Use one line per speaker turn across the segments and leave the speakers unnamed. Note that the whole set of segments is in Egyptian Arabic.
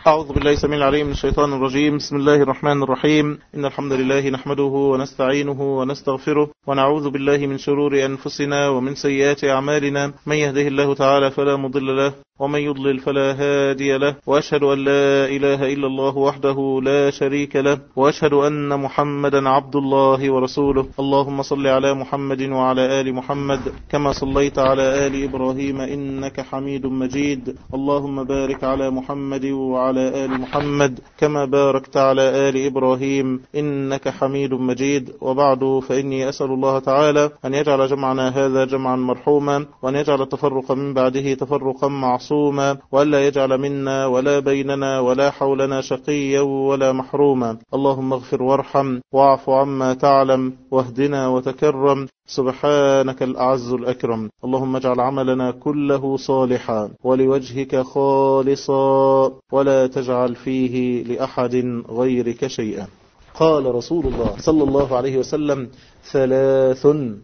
أعوذ بالله سميع العليم من الشيطان الرجيم بسم الله الرحمن الرحيم إن الحمد لله نحمده ونستعينه ونستغفره ونعوذ بالله من شرور أنفسنا ومن سيئات أعمالنا من يهده الله تعالى فلا مضل له ومن يضلل فلا هادي له وأشهد أن لا إله إلا الله وحده لا شريك له وأشهد أن محمدا عبد الله ورسوله اللهم صل على محمد وعلى آل محمد كما صليت على آل إبراهيم إنك حميد مجيد اللهم بارك على محمد وعلى آل محمد كما باركت على آل إبراهيم إنك حميد مجيد وبعد فإني أسأل الله تعالى أن يجعل جمعنا هذا جمعا مرحوما وأن يجعل التفرق من بعده تفرقا معصوما وألا يجعل منا ولا بيننا ولا حولنا شقيا ولا محروما اللهم اغفر وارحم واعف عما تعلم واهدنا وتكرم سبحانك الأعز الأكرم اللهم اجعل عملنا كله صالحا ولوجهك خالصا ولا تجعل فيه لأحد غيرك شيئا قال رسول الله صلى الله عليه وسلم ثلاث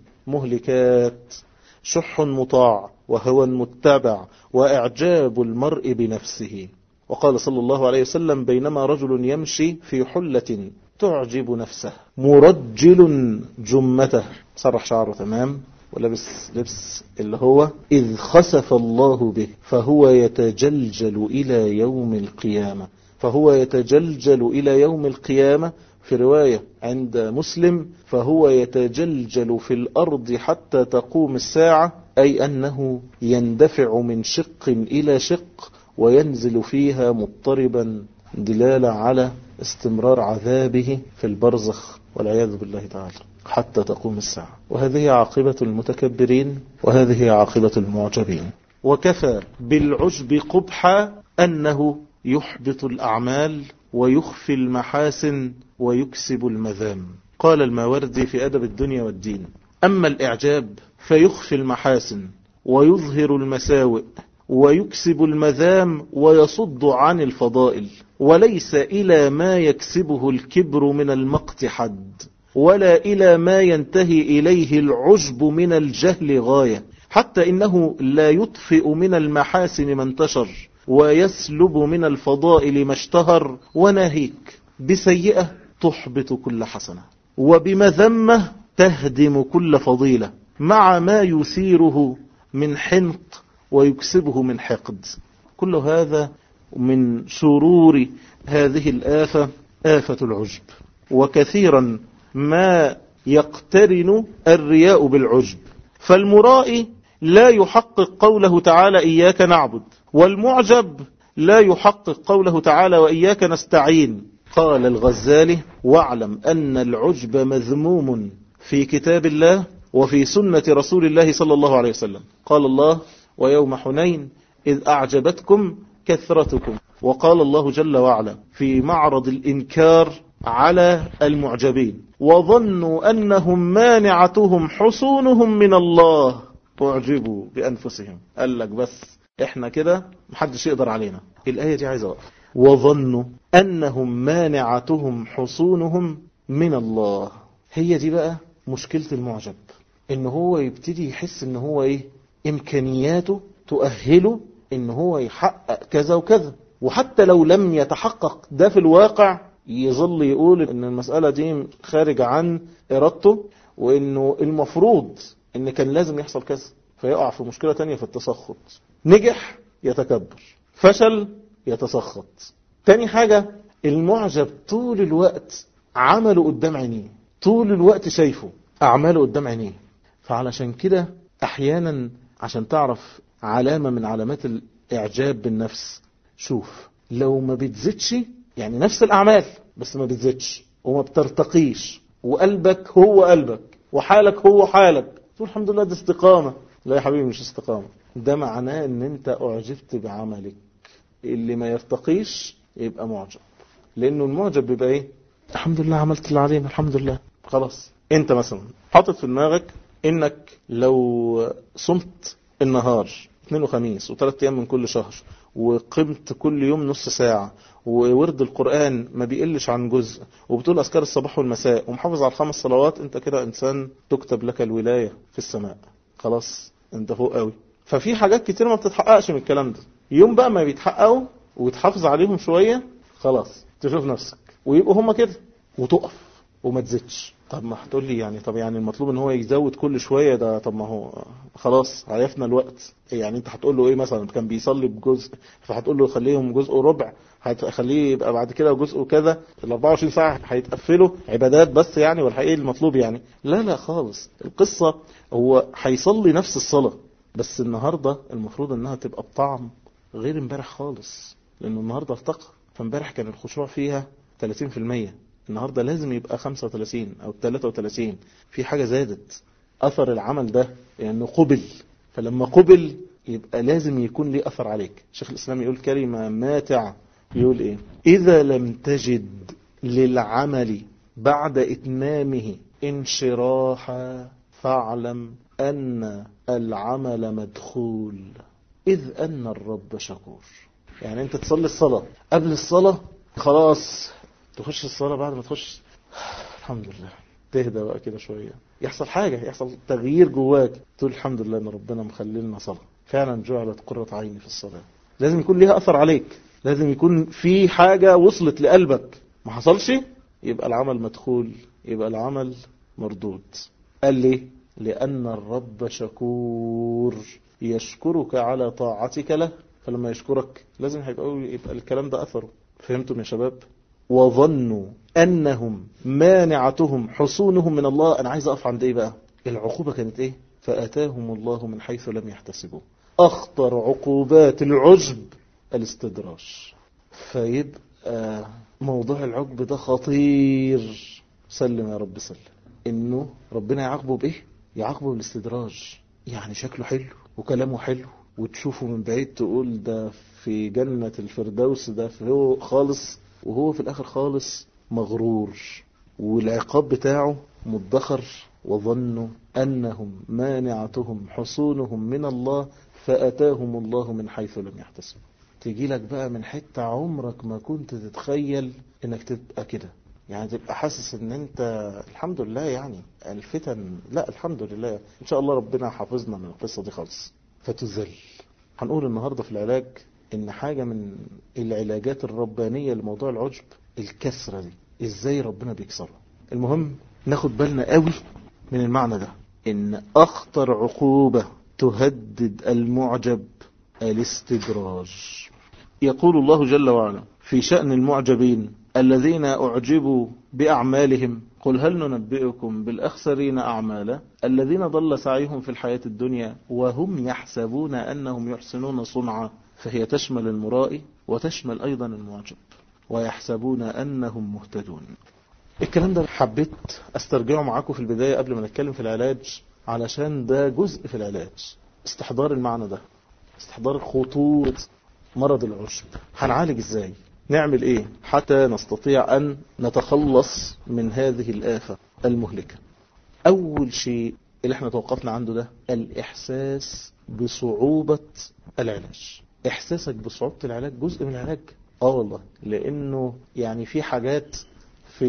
مهلكات شح مطاع وهوى متبع وإعجاب المرء بنفسه وقال صلى الله عليه وسلم بينما رجل يمشي في حلة تعجب نفسه مرجل جمته سرح شعره تمام ولبس لبس اللي هو إذ خسف الله به فهو يتجلجل إلى يوم القيامة فهو يتجلجل إلى يوم القيامة في رواية عند مسلم فهو يتجلجل في الأرض حتى تقوم الساعة أي أنه يندفع من شق إلى شق وينزل فيها مضطربا دلالة على استمرار عذابه في البرزخ والعياذ بالله تعالى حتى تقوم الساعة وهذه عاقبة المتكبرين وهذه عاقبة المعجبين وكفى بالعجب قبحا أنه يحبط الأعمال ويخفي المحاسن ويكسب المذام قال الماوردي في أدب الدنيا والدين أما الإعجاب فيخفي المحاسن ويظهر المساوئ ويكسب المذام ويصد عن الفضائل وليس إلى ما يكسبه الكبر من المقت حد ولا إلى ما ينتهي إليه العجب من الجهل غاية حتى إنه لا يطفئ من المحاسن ما انتشر ويسلب من الفضائل ما اشتهر وناهيك بسيئة تحبط كل حسنة وبمذمة تهدم كل فضيلة مع ما يثيره من حنق ويكسبه من حقد كل هذا من شرور هذه الآفة آفة العجب وكثيرا ما يقترن الرياء بالعجب فالمرائي لا يحقق قوله تعالى إياك نعبد والمعجب لا يحقق قوله تعالى وإياك نستعين قال الغزالي واعلم أن العجب مذموم في كتاب الله وفي سنة رسول الله صلى الله عليه وسلم قال الله ويوم حنين إذ أعجبتكم كثرتكم وقال الله جل وعلا في معرض الإنكار على المعجبين وظنوا أنهم مانعتهم حصونهم من الله أعجبوا بأنفسهم قال لك بس احنا كده محدش يقدر علينا الآية دي عايزة وقف وظنوا أنهم مانعتهم حصونهم من الله هي دي بقى مشكلة المعجب ان هو يبتدي يحس ان هو ايه امكانياته تؤهله ان هو يحقق كذا وكذا وحتى لو لم يتحقق ده في الواقع يظل يقول ان المسألة دي خارج عن ارادته وانه المفروض ان كان لازم يحصل كذا فيقع في مشكلة تانية في التسخط نجح يتكبر فشل يتسخط تاني حاجة المعجب طول الوقت عمله قدام عينيه طول الوقت شايفه أعماله قدام عينيه فعلشان كده أحيانا عشان تعرف علامة من علامات الإعجاب بالنفس شوف لو ما بتزدش يعني نفس الأعمال بس ما بتزدش وما بترتقيش وقلبك هو قلبك وحالك هو حالك تقول الحمد لله ده استقامة لا يا حبيبي مش استقامة ده معناه ان انت اعجبت بعملك اللي ما يرتقيش يبقى معجب لانه المعجب بيبقى ايه الحمد لله عملت اللي علينا الحمد لله خلاص انت مثلا حاطط في دماغك انك لو صمت النهار اثنين وخميس وثلاث ايام من كل شهر وقمت كل يوم نص ساعة وورد القرآن ما بيقلش عن جزء وبتقول أذكار الصباح والمساء ومحافظ على الخمس صلوات انت كده انسان تكتب لك الولاية في السماء خلاص انت فوق قوي ففي حاجات كتير ما بتتحققش من الكلام ده يوم بقى ما بيتحققوا وتحافظ عليهم شوية خلاص تشوف نفسك ويبقوا هم كده وتقف وما تزيدش طب ما هتقول لي يعني طب يعني المطلوب ان هو يزود كل شوية ده طب ما هو خلاص عرفنا الوقت يعني انت هتقول له ايه مثلا كان بيصلي بجزء فهتقول له خليهم جزء ربع هتخليه يبقى بعد كده جزء كذا ال 24 ساعة هيتقفلوا عبادات بس يعني ولا ايه المطلوب يعني لا لا خالص القصة هو هيصلي نفس الصلاة بس النهاردة المفروض انها تبقى بطعم غير امبارح خالص لانه النهاردة افتقر فامبارح كان الخشوع فيها 30% النهاردة لازم يبقى 35 او 33 في حاجة زادت اثر العمل ده لانه يعني قبل فلما قبل يبقى لازم يكون ليه اثر عليك شيخ الاسلام يقول كلمة ماتع يقول ايه اذا لم تجد للعمل بعد اتمامه انشراحا فاعلم ان العمل مدخول اذ ان الرب شكور يعني انت تصلي الصلاة قبل الصلاة خلاص تخش الصلاة بعد ما تخش الحمد لله تهدى بقى كده شوية يحصل حاجة يحصل تغيير جواك تقول الحمد لله ان ربنا مخلي لنا صلاة فعلا جعلت قرة عيني في الصلاة لازم يكون ليها اثر عليك لازم يكون في حاجة وصلت لقلبك ما حصلش يبقى العمل مدخول يبقى العمل مردود قال لي لأن الرب شكور يشكرك على طاعتك له فلما يشكرك لازم هيبقى يبقى الكلام ده أثره فهمتم يا شباب وظنوا أنهم مانعتهم حصونهم من الله أنا عايز أقف عند إيه بقى العقوبة كانت إيه فأتاهم الله من حيث لم يحتسبوا أخطر عقوبات العجب الاستدراج فيبقى موضوع العجب ده خطير سلم يا رب سلم انه ربنا يعاقبه بايه يعاقبه بالاستدراج يعني شكله حلو وكلامه حلو وتشوفه من بعيد تقول ده في جنة الفردوس ده فوق خالص وهو في الاخر خالص مغرور والعقاب بتاعه مدخر وظنوا انهم مانعتهم حصونهم من الله فاتاهم الله من حيث لم يحتسبوا تيجي لك بقى من حتة عمرك ما كنت تتخيل انك تبقى كده يعني تبقى حاسس ان انت الحمد لله يعني الفتن لا الحمد لله ان شاء الله ربنا حافظنا من القصة دي خالص فتذل هنقول النهاردة في العلاج ان حاجة من العلاجات الربانية لموضوع العجب الكسرة دي ازاي ربنا بيكسرها المهم ناخد بالنا قوي من المعنى ده ان اخطر عقوبة تهدد المعجب الاستدراج يقول الله جل وعلا في شأن المعجبين الذين أعجبوا بأعمالهم قل هل ننبئكم بالأخسرين أعمالا الذين ضل سعيهم في الحياة الدنيا وهم يحسبون أنهم يحسنون صنعا فهي تشمل المرائي وتشمل أيضا المعجب ويحسبون أنهم مهتدون الكلام ده حبيت استرجعه معاكم في البداية قبل ما نتكلم في العلاج علشان ده جزء في العلاج استحضار المعنى ده استحضار خطورة مرض العشب هنعالج ازاي نعمل ايه حتى نستطيع ان نتخلص من هذه الآفة المهلكة اول شيء اللي احنا توقفنا عنده ده الاحساس بصعوبة العلاج احساسك بصعوبة العلاج جزء من العلاج اه والله لانه يعني في حاجات في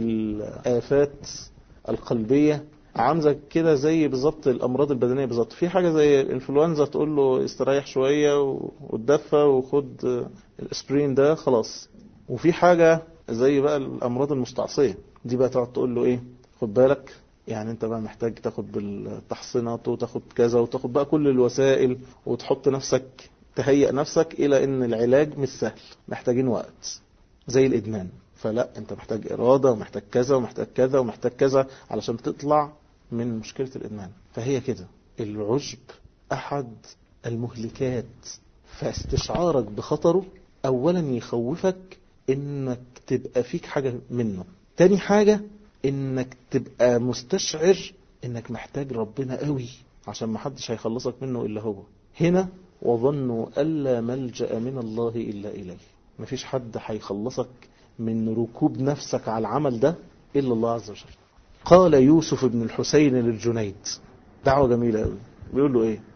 الآفات القلبية عامزة كده زي بالظبط الأمراض البدنية بالظبط في حاجة زي الإنفلونزا تقول له استريح شوية وتدفى وخد الاسبرين ده خلاص وفي حاجة زي بقى الأمراض المستعصية دي بقى تقعد تقول له إيه خد بالك يعني انت بقى محتاج تاخد بالتحصينات وتاخد كذا وتاخد بقى كل الوسائل وتحط نفسك تهيئ نفسك إلى أن العلاج مش سهل محتاجين وقت زي الإدمان فلا انت محتاج إرادة ومحتاج كذا ومحتاج كذا ومحتاج كذا علشان تطلع من مشكلة الإدمان فهي كده العجب أحد المهلكات فاستشعارك بخطره أولا يخوفك إنك تبقى فيك حاجة منه تاني حاجة إنك تبقى مستشعر إنك محتاج ربنا قوي عشان ما حدش هيخلصك منه إلا هو هنا وظنوا ألا ملجأ من الله إلا إليه مفيش حد هيخلصك من ركوب نفسك على العمل ده إلا الله عز وجل قال يوسف بن الحسين للجنيد دعوة جميلة قوي بيقول له ايه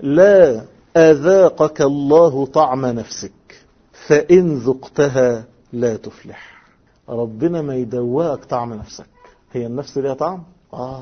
لا أذاقك الله طعم نفسك فإن ذقتها لا تفلح ربنا ما يدوقك طعم نفسك هي النفس ليها طعم آه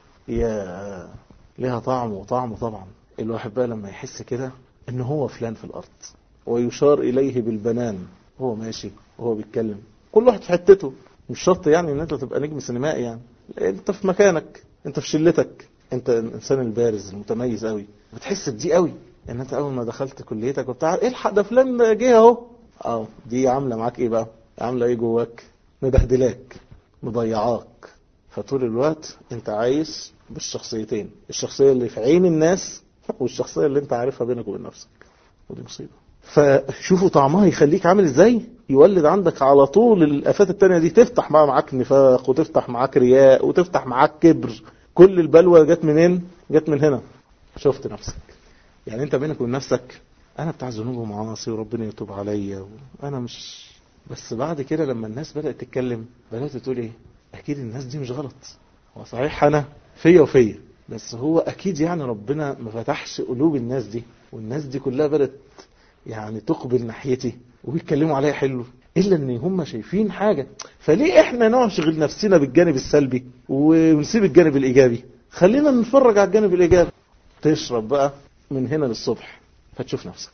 يا ليها طعم وطعم طبعا الواحد بقى لما يحس كده ان هو فلان في الأرض ويشار إليه بالبنان وهو ماشي وهو بيتكلم كل واحد في حتته مش شرط يعني ان انت تبقى نجم سينمائي يعني انت في مكانك انت في شلتك انت الانسان البارز المتميز قوي بتحس بدي قوي ان انت اول ما دخلت كليتك وبتاع الحق ده فلان جه اهو اه دي عامله معاك ايه بقى عامله ايه جواك مبهدلاك مضيعاك فطول الوقت انت عايش بالشخصيتين الشخصيه اللي في عين الناس والشخصيه اللي انت عارفها بينك وبين نفسك ودي مصيبه فشوفوا طعمها يخليك عامل ازاي يولد عندك على طول الافات التانية دي تفتح بقى معاك نفاق وتفتح معاك رياء وتفتح معاك كبر كل البلوى جت منين جت من هنا شفت نفسك يعني انت بينك وبين نفسك انا بتاع ذنوب ومعاصي وربنا يتوب عليا وانا مش بس بعد كده لما الناس بدأت تتكلم بدأت تقول ايه اكيد الناس دي مش غلط هو صحيح انا فيا وفيا بس هو اكيد يعني ربنا ما فتحش قلوب الناس دي والناس دي كلها بدأت يعني تقبل ناحيتي وبيتكلموا عليا حلو الا ان هم شايفين حاجة فليه احنا نشغل نفسنا بالجانب السلبي ونسيب الجانب الايجابي خلينا نتفرج على الجانب الايجابي تشرب بقى من هنا للصبح فتشوف نفسك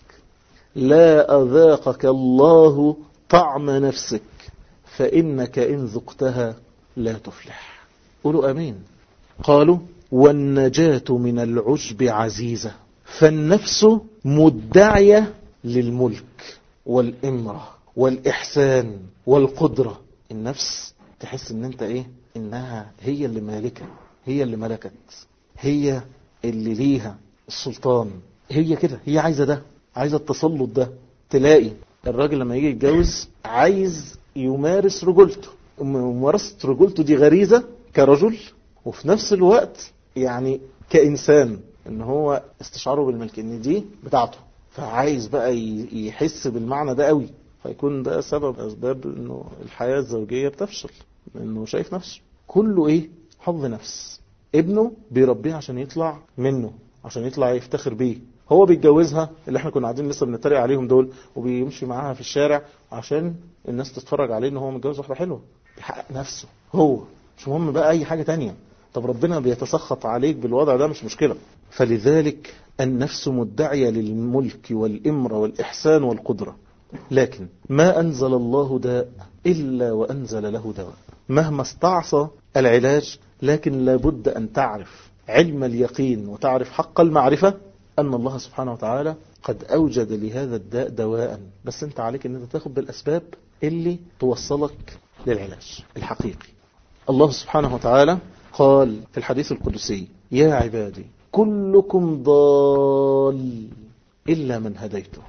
لا أذاقك الله طعم نفسك فإنك إن ذقتها لا تفلح قولوا أمين قالوا والنجاة من العجب عزيزة فالنفس مدعية للملك والإمرة والإحسان والقدرة النفس تحس ان انت ايه انها هي اللي مالكة هي اللي ملكت هي اللي ليها السلطان هي كده هي عايزة ده عايزة التسلط ده تلاقي الراجل لما يجي يتجوز عايز يمارس رجولته ممارسة رجولته دي غريزة كرجل وفي نفس الوقت يعني كإنسان ان هو استشعاره بالملك ان دي بتاعته فعايز بقى يحس بالمعنى ده قوي فيكون ده سبب اسباب انه الحياة الزوجية بتفشل انه شايف نفسه كله ايه حظ نفس ابنه بيربيه عشان يطلع منه عشان يطلع يفتخر بيه هو بيتجوزها اللي احنا كنا قاعدين لسه بنتريق عليهم دول وبيمشي معاها في الشارع عشان الناس تتفرج عليه ان هو متجوز واحده حلوه بيحقق نفسه هو مش مهم بقى اي حاجه تانية طب ربنا بيتسخط عليك بالوضع ده مش مشكله فلذلك النفس مدعيه للملك والامره والاحسان والقدره لكن ما انزل الله داء الا وانزل له دواء مهما استعصى العلاج لكن لابد ان تعرف علم اليقين وتعرف حق المعرفة أن الله سبحانه وتعالى قد أوجد لهذا الداء دواء بس أنت عليك أن أنت تاخد بالأسباب اللي توصلك للعلاج الحقيقي الله سبحانه وتعالى قال في الحديث القدسي يا عبادي كلكم ضال إلا من هديته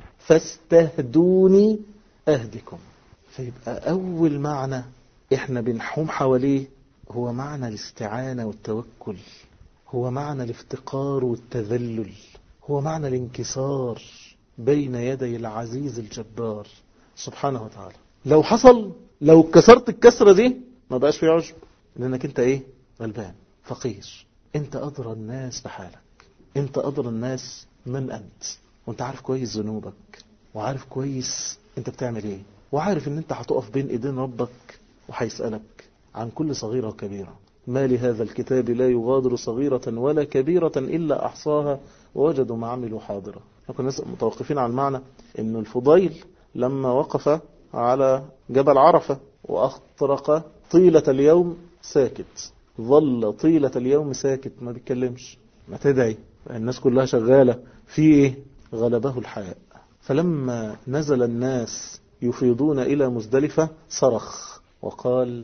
فاستهدوني أهدكم فيبقى أول معنى إحنا بنحوم حواليه هو معنى الاستعانة والتوكل هو معنى الافتقار والتذلل هو معنى الانكسار بين يدي العزيز الجبار سبحانه وتعالى لو حصل لو كسرت الكسرة دي ما بقاش في عجب لانك انت ايه غلبان فقير انت ادرى الناس بحالك انت ادرى الناس من انت وانت عارف كويس ذنوبك وعارف كويس انت بتعمل ايه وعارف ان انت هتقف بين ايدين ربك وهيسألك عن كل صغيرة وكبيرة ما لهذا الكتاب لا يغادر صغيرة ولا كبيرة إلا أحصاها ووجدوا ما عملوا حاضرة كنا متوقفين على المعنى أن الفضيل لما وقف على جبل عرفة وأخطرق طيلة اليوم ساكت ظل طيلة اليوم ساكت ما بيتكلمش ما تدعي الناس كلها شغالة في إيه غلبه الحياء فلما نزل الناس يفيضون إلى مزدلفة صرخ وقال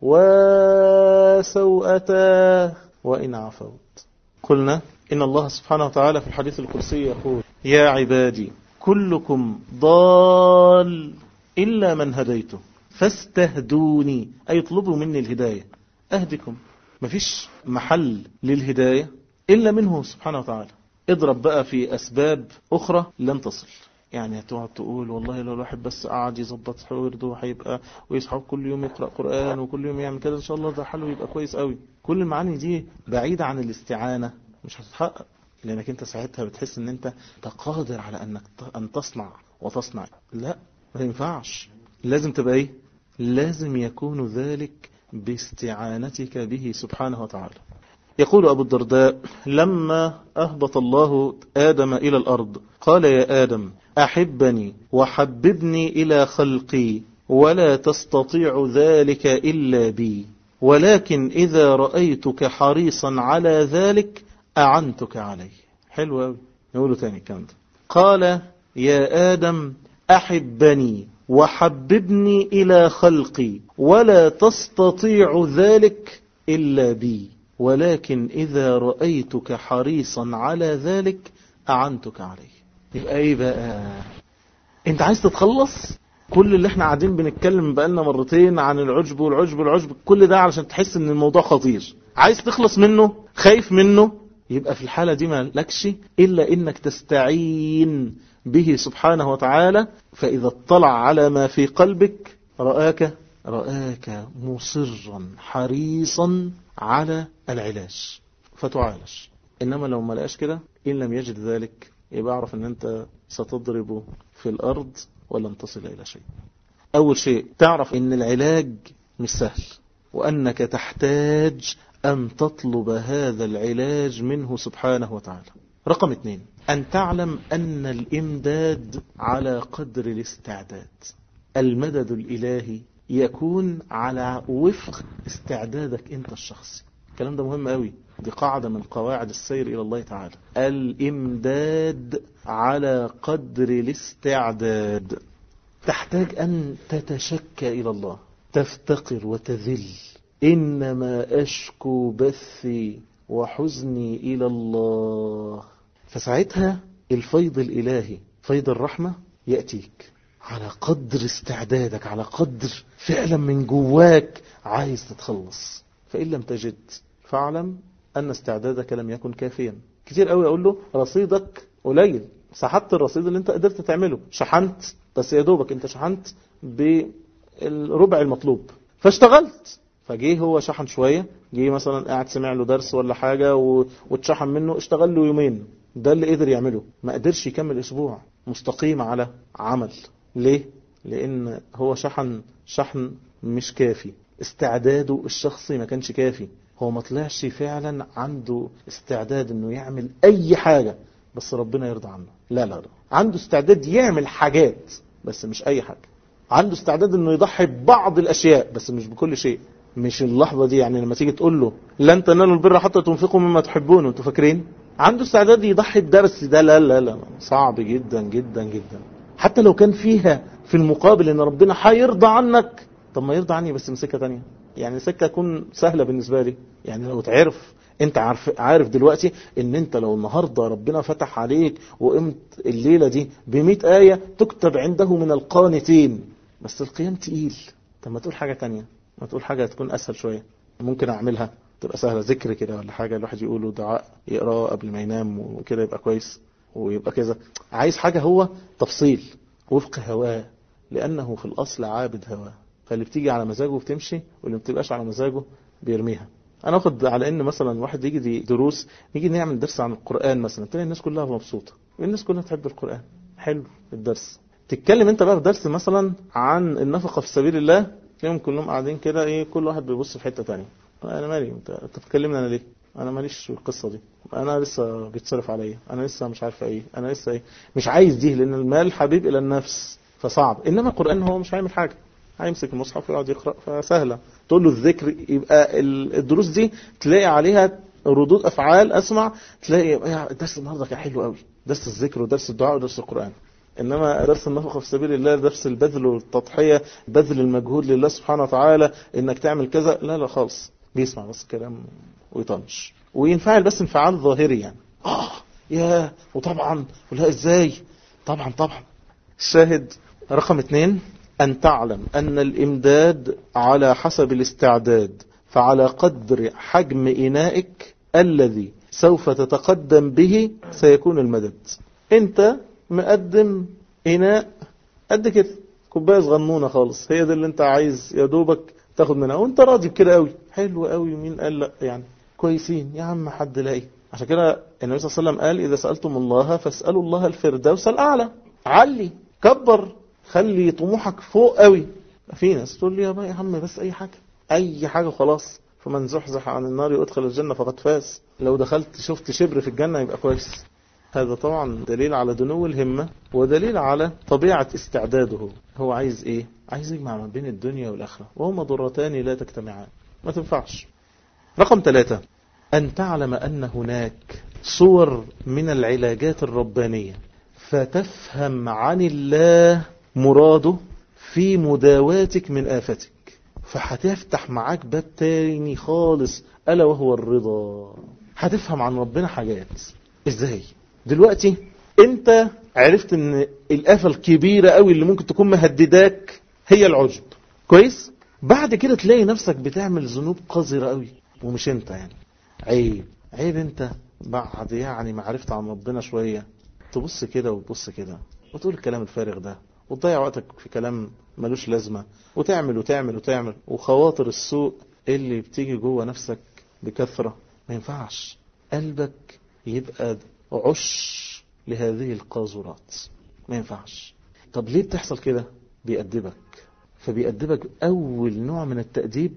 وسوءتا وإن عفوت قلنا إن الله سبحانه وتعالى في الحديث القدسي يقول يا عبادي كلكم ضال إلا من هديته فاستهدوني أي اطلبوا مني الهداية أهدكم مفيش محل للهداية إلا منه سبحانه وتعالى اضرب بقى في أسباب أخرى لن تصل يعني هتقعد تقول والله لو الواحد بس قعد يظبط ورده هيبقى ويصحى كل يوم يقرأ قرآن وكل يوم يعمل كده إن شاء الله ده حله يبقى كويس قوي كل المعاني دي بعيدة عن الاستعانة مش هتتحقق لأنك أنت ساعتها بتحس أن أنت قادر على أنك أن تصنع وتصنع لا ما ينفعش لازم تبقى إيه لازم يكون ذلك باستعانتك به سبحانه وتعالى يقول أبو الدرداء لما أهبط الله آدم إلى الأرض قال يا آدم أحبني وحببني إلى خلقي ولا تستطيع ذلك إلا بي ولكن إذا رأيتك حريصا على ذلك أعنتك عليه حلو أوي نقوله تاني كان قال يا آدم أحبني وحببني إلى خلقي ولا تستطيع ذلك إلا بي ولكن إذا رأيتك حريصا على ذلك أعنتك عليه يبقى إيه بقى أنت عايز تتخلص كل اللي احنا قاعدين بنتكلم بقالنا مرتين عن العجب والعجب والعجب كل ده علشان تحس ان الموضوع خطير عايز تخلص منه خايف منه يبقى في الحالة دي ما لكش إلا إنك تستعين به سبحانه وتعالى فإذا اطلع على ما في قلبك رآك رآك مصرا حريصا على العلاج فتعالج إنما لو ما لقاش كده إن لم يجد ذلك يبقى اعرف أن أنت ستضرب في الأرض ولن تصل إلى شيء أول شيء تعرف أن العلاج مش سهل وأنك تحتاج أن تطلب هذا العلاج منه سبحانه وتعالى رقم اثنين أن تعلم أن الإمداد على قدر الاستعداد المدد الإلهي يكون على وفق استعدادك أنت الشخصي الكلام ده مهم قوي دي قاعدة من قواعد السير إلى الله تعالى الإمداد على قدر الاستعداد تحتاج أن تتشكى إلى الله تفتقر وتذل إنما أشكو بثي وحزني إلى الله فساعتها الفيض الإلهي فيض الرحمة يأتيك على قدر استعدادك على قدر فعلا من جواك عايز تتخلص فإن لم تجد فاعلم أن استعدادك لم يكن كافيا كتير قوي أقول له رصيدك قليل سحبت الرصيد اللي انت قدرت تعمله شحنت بس يا دوبك انت شحنت بالربع المطلوب فاشتغلت فجيه هو شحن شوية جه مثلا قاعد سمع له درس ولا حاجة واتشحن منه اشتغل له يومين ده اللي قدر يعمله ما قدرش يكمل اسبوع مستقيم على عمل ليه لان هو شحن شحن مش كافي استعداده الشخصي ما كانش كافي هو ما طلعش فعلا عنده استعداد انه يعمل اي حاجة بس ربنا يرضى عنه لا لا لا عنده استعداد يعمل حاجات بس مش اي حاجة عنده استعداد انه يضحي ببعض الاشياء بس مش بكل شيء مش اللحظة دي يعني لما تيجي تقول له لن تنالوا البر حتى تنفقوا مما تحبون انتوا فاكرين عنده استعداد يضحي بدرس ده لا لا لا صعب جدا جدا جدا حتى لو كان فيها في المقابل ان ربنا هيرضى عنك طب ما يرضى عني بس من سكة تانية يعني سكة تكون سهلة بالنسبة لي يعني لو تعرف انت عارف عارف دلوقتي ان انت لو النهاردة ربنا فتح عليك وقمت الليلة دي بمئة آية تكتب عنده من القانتين بس القيام تقيل طب ما تقول حاجة تانية ما تقول حاجة تكون أسهل شوية ممكن أعملها تبقى سهلة ذكر كده ولا حاجة الواحد يقوله دعاء يقراه قبل ما ينام وكده يبقى كويس ويبقى كذا عايز حاجة هو تفصيل وفق هواه لأنه في الأصل عابد هواه فاللي بتيجي على مزاجه بتمشي واللي ما بتبقاش على مزاجه بيرميها انا اخد على ان مثلا واحد يجي دي دروس نيجي نعمل درس عن القرآن مثلا تلاقي الناس كلها مبسوطة والناس كلها تحب القرآن حلو الدرس تتكلم انت بقى في درس مثلا عن النفقة في سبيل الله تلاقيهم كلهم قاعدين كده ايه كل واحد بيبص في حتة تانية انا مالي انت انت بتكلمني انا ليه انا ماليش في القصة دي انا لسه بيتصرف عليا انا لسه مش عارفه ايه انا لسه ايه مش عايز دي لان المال حبيب الى النفس فصعب انما القرآن هو مش هيعمل حاجة هيمسك المصحف ويقعد يقرأ فسهلة تقول له الذكر يبقى الدروس دي تلاقي عليها ردود أفعال أسمع تلاقي درس النهاردة كان حلو قوي درس الذكر ودرس الدعاء ودرس القرآن إنما درس النفقة في سبيل الله درس البذل والتضحية بذل المجهود لله سبحانه وتعالى إنك تعمل كذا لا لا خالص بيسمع بس كلام ويطنش وينفعل بس انفعال ظاهري يعني آه يا وطبعا ولا إزاي طبعا طبعا الشاهد رقم اثنين أن تعلم أن الإمداد على حسب الاستعداد فعلى قدر حجم إنائك الذي سوف تتقدم به سيكون المدد أنت مقدم إناء قد كده كوباية صغنونة خالص هي دي اللي أنت عايز يا دوبك تاخد منها وأنت راضي بكده قوي حلو قوي مين قال لا يعني كويسين يا عم حد لاقي عشان كده النبي صلى الله عليه وسلم قال إذا سألتم الله فاسألوا الله الفردوس الأعلى علي كبر خلي طموحك فوق قوي في ناس تقول لي يا بقى يا عم بس اي حاجة اي حاجة خلاص فمن زحزح عن النار وادخل الجنة فقد فاز لو دخلت شفت شبر في الجنة يبقى كويس هذا طبعا دليل على دنو الهمة ودليل على طبيعة استعداده هو عايز ايه عايز يجمع ما بين الدنيا والآخرة وهما ضرتان لا تجتمعان ما تنفعش رقم ثلاثة أن تعلم أن هناك صور من العلاجات الربانية فتفهم عن الله مراده في مداواتك من آفتك فهتفتح معاك باب تاني خالص ألا وهو الرضا هتفهم عن ربنا حاجات ازاي دلوقتي انت عرفت ان الآفة الكبيرة قوي اللي ممكن تكون مهدداك هي العجب كويس بعد كده تلاقي نفسك بتعمل ذنوب قذرة قوي ومش انت يعني عيب عيب انت بعد يعني ما عرفت عن ربنا شوية تبص كده وتبص كده وتقول الكلام الفارغ ده وتضيع وقتك في كلام ملوش لازمة وتعمل وتعمل وتعمل وخواطر السوء اللي بتيجي جوه نفسك بكثرة ما ينفعش قلبك يبقى عش لهذه القاذورات ما ينفعش طب ليه بتحصل كده بيأدبك فبيأدبك أول نوع من التأديب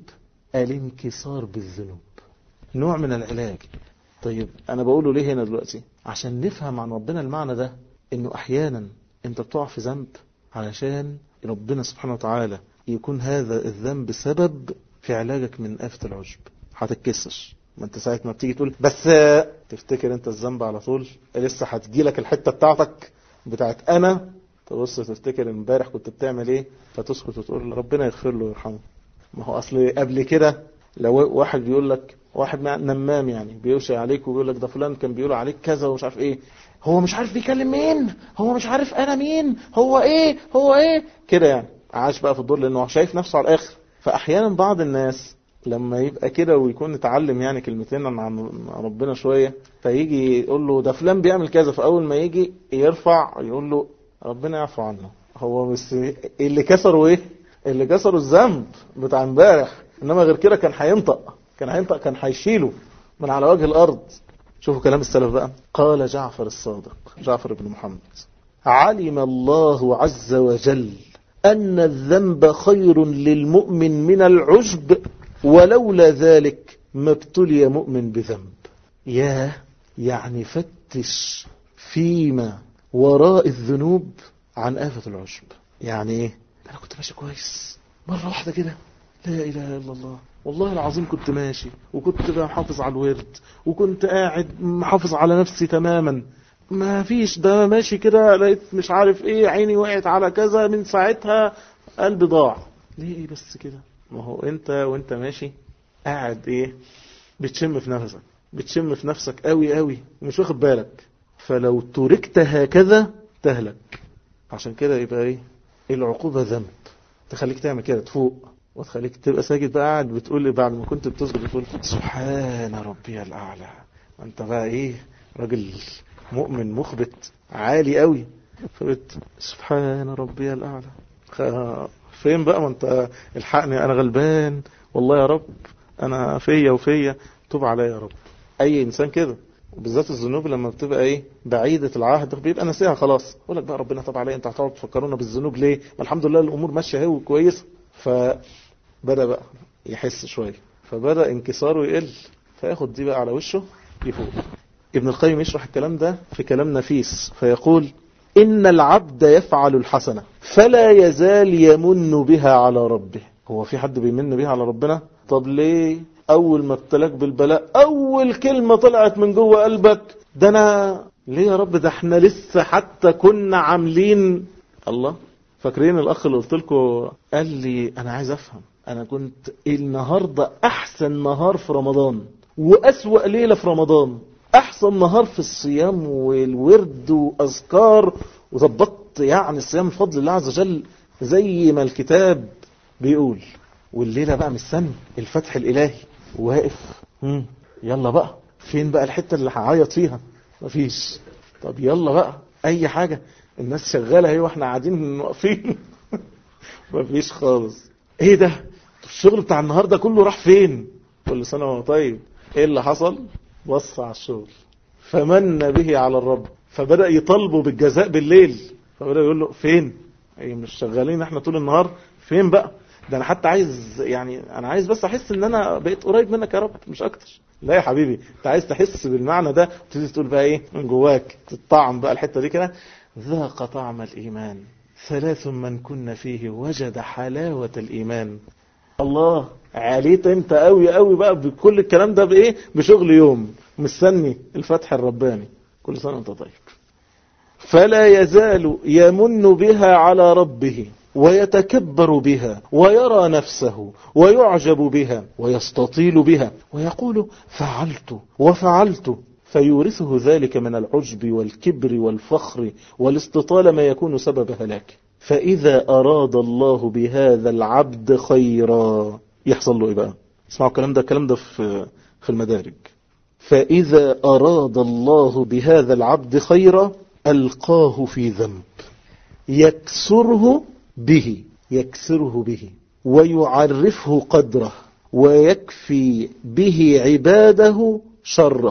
الانكسار بالذنوب نوع من العلاج طيب أنا بقوله ليه هنا دلوقتي عشان نفهم عن ربنا المعنى ده إنه أحيانا أنت بتقع في ذنب علشان ربنا سبحانه وتعالى يكون هذا الذنب سبب في علاجك من آفة العجب هتتكسر ما انت ساعة ما بتيجي تقول بس تفتكر انت الذنب على طول لسه هتجيلك الحتة بتاعتك بتاعت انا تبص تفتكر امبارح كنت بتعمل ايه فتسكت وتقول ربنا يغفر له ويرحمه ما هو اصل قبل كده لو واحد بيقول لك واحد نمام يعني بيوشي عليك ويقول لك ده فلان كان بيقول عليك كذا ومش عارف ايه هو مش عارف بيكلم مين هو مش عارف انا مين هو ايه هو ايه كده يعني عاش بقى في الدور لانه شايف نفسه على الاخر فاحيانا بعض الناس لما يبقى كده ويكون اتعلم يعني كلمتين عن ربنا شوية فيجي يقول له ده فلان بيعمل كذا فاول ما يجي يرفع يقول له ربنا يعفو عنه هو بس اللي كسره ايه اللي كسره الذنب بتاع امبارح انما غير كده كان هينطق كان هينطق كان هيشيله من على وجه الارض شوفوا كلام السلف بقى قال جعفر الصادق جعفر بن محمد علم الله عز وجل أن الذنب خير للمؤمن من العجب ولولا ذلك ما ابتلي مؤمن بذنب يا يعني فتش فيما وراء الذنوب عن آفة العجب يعني ايه انا كنت ماشي كويس مرة واحدة كده لا إله إلا الله والله العظيم كنت ماشي وكنت محافظ على الورد وكنت قاعد محافظ على نفسي تماما ما فيش ده ماشي كده لقيت مش عارف ايه عيني وقعت على كذا من ساعتها قلبي ضاع ليه ايه بس كده ما هو انت وانت ماشي قاعد ايه بتشم في نفسك بتشم في نفسك قوي قوي ومش واخد بالك فلو تركت هكذا تهلك عشان كده يبقى ايه العقوبة ذنب تخليك تعمل كده تفوق وتخليك تبقى ساجد بقى قاعد بتقول لي بعد ما كنت بتسجد بتقول سبحان ربي الأعلى وانت بقى ايه راجل مؤمن مخبت عالي قوي فقلت سبحان ربي الأعلى فين بقى ما انت الحقني انا غلبان والله يا رب انا فيا وفيا توب عليا يا رب اي انسان كده وبالذات الذنوب لما بتبقى ايه بعيدة العهد بيبقى ناسيها خلاص يقول لك بقى ربنا طب عليا انت هتقعد تفكرونا بالذنوب ليه ما الحمد لله الامور ماشيه اهي وكويسه فبدا بقى يحس شويه فبدا انكساره يقل فياخد دي بقى على وشه يفوق ابن القيم يشرح الكلام ده في كلام نفيس فيقول إن العبد يفعل الحسنة فلا يزال يمن بها على ربه هو في حد بيمن بها على ربنا طب ليه أول ما ابتلاك بالبلاء أول كلمة طلعت من جوه قلبك ده أنا ليه يا رب ده احنا لسه حتى كنا عاملين الله فاكرين الأخ اللي قلت لكم قال لي أنا عايز أفهم أنا كنت النهاردة أحسن نهار في رمضان وأسوأ ليلة في رمضان أحسن نهار في الصيام والورد وأذكار وظبطت يعني الصيام بفضل الله عز وجل زي ما الكتاب بيقول والليلة بقى مستني الفتح الإلهي واقف مم. يلا بقى فين بقى الحتة اللي هعيط فيها مفيش طب يلا بقى أي حاجة الناس شغالة اهي واحنا قاعدين واقفين مفيش خالص ايه ده الشغل بتاع النهاردة كله راح فين كل سنة وهو طيب ايه اللي حصل بص على الشغل فمن به على الرب فبدأ يطالبه بالجزاء بالليل فبدأ يقول له فين اي مش شغالين احنا طول النهار فين بقى ده انا حتى عايز يعني انا عايز بس احس ان انا بقيت قريب منك يا رب مش اكتر لا يا حبيبي انت عايز تحس بالمعنى ده تبتدي تقول بقى ايه من جواك تطعم بقى الحته دي كده ذاق طعم الايمان ثلاث من كن فيه وجد حلاوه الايمان الله عليت انت قوي قوي بقى بكل الكلام ده بايه بشغل يوم مستني الفتح الرباني كل سنه وانت طيب فلا يزال يمن بها على ربه ويتكبر بها ويرى نفسه ويعجب بها ويستطيل بها ويقول فعلت وفعلت فيورثه ذلك من العجب والكبر والفخر والاستطال ما يكون سبب هلاك فإذا أراد الله بهذا العبد خيرا يحصل له إيه بقى اسمعوا الكلام ده الكلام ده في في المدارج فإذا أراد الله بهذا العبد خيرا ألقاه في ذنب يكسره به يكسره به ويعرفه قدره ويكفي به عباده شره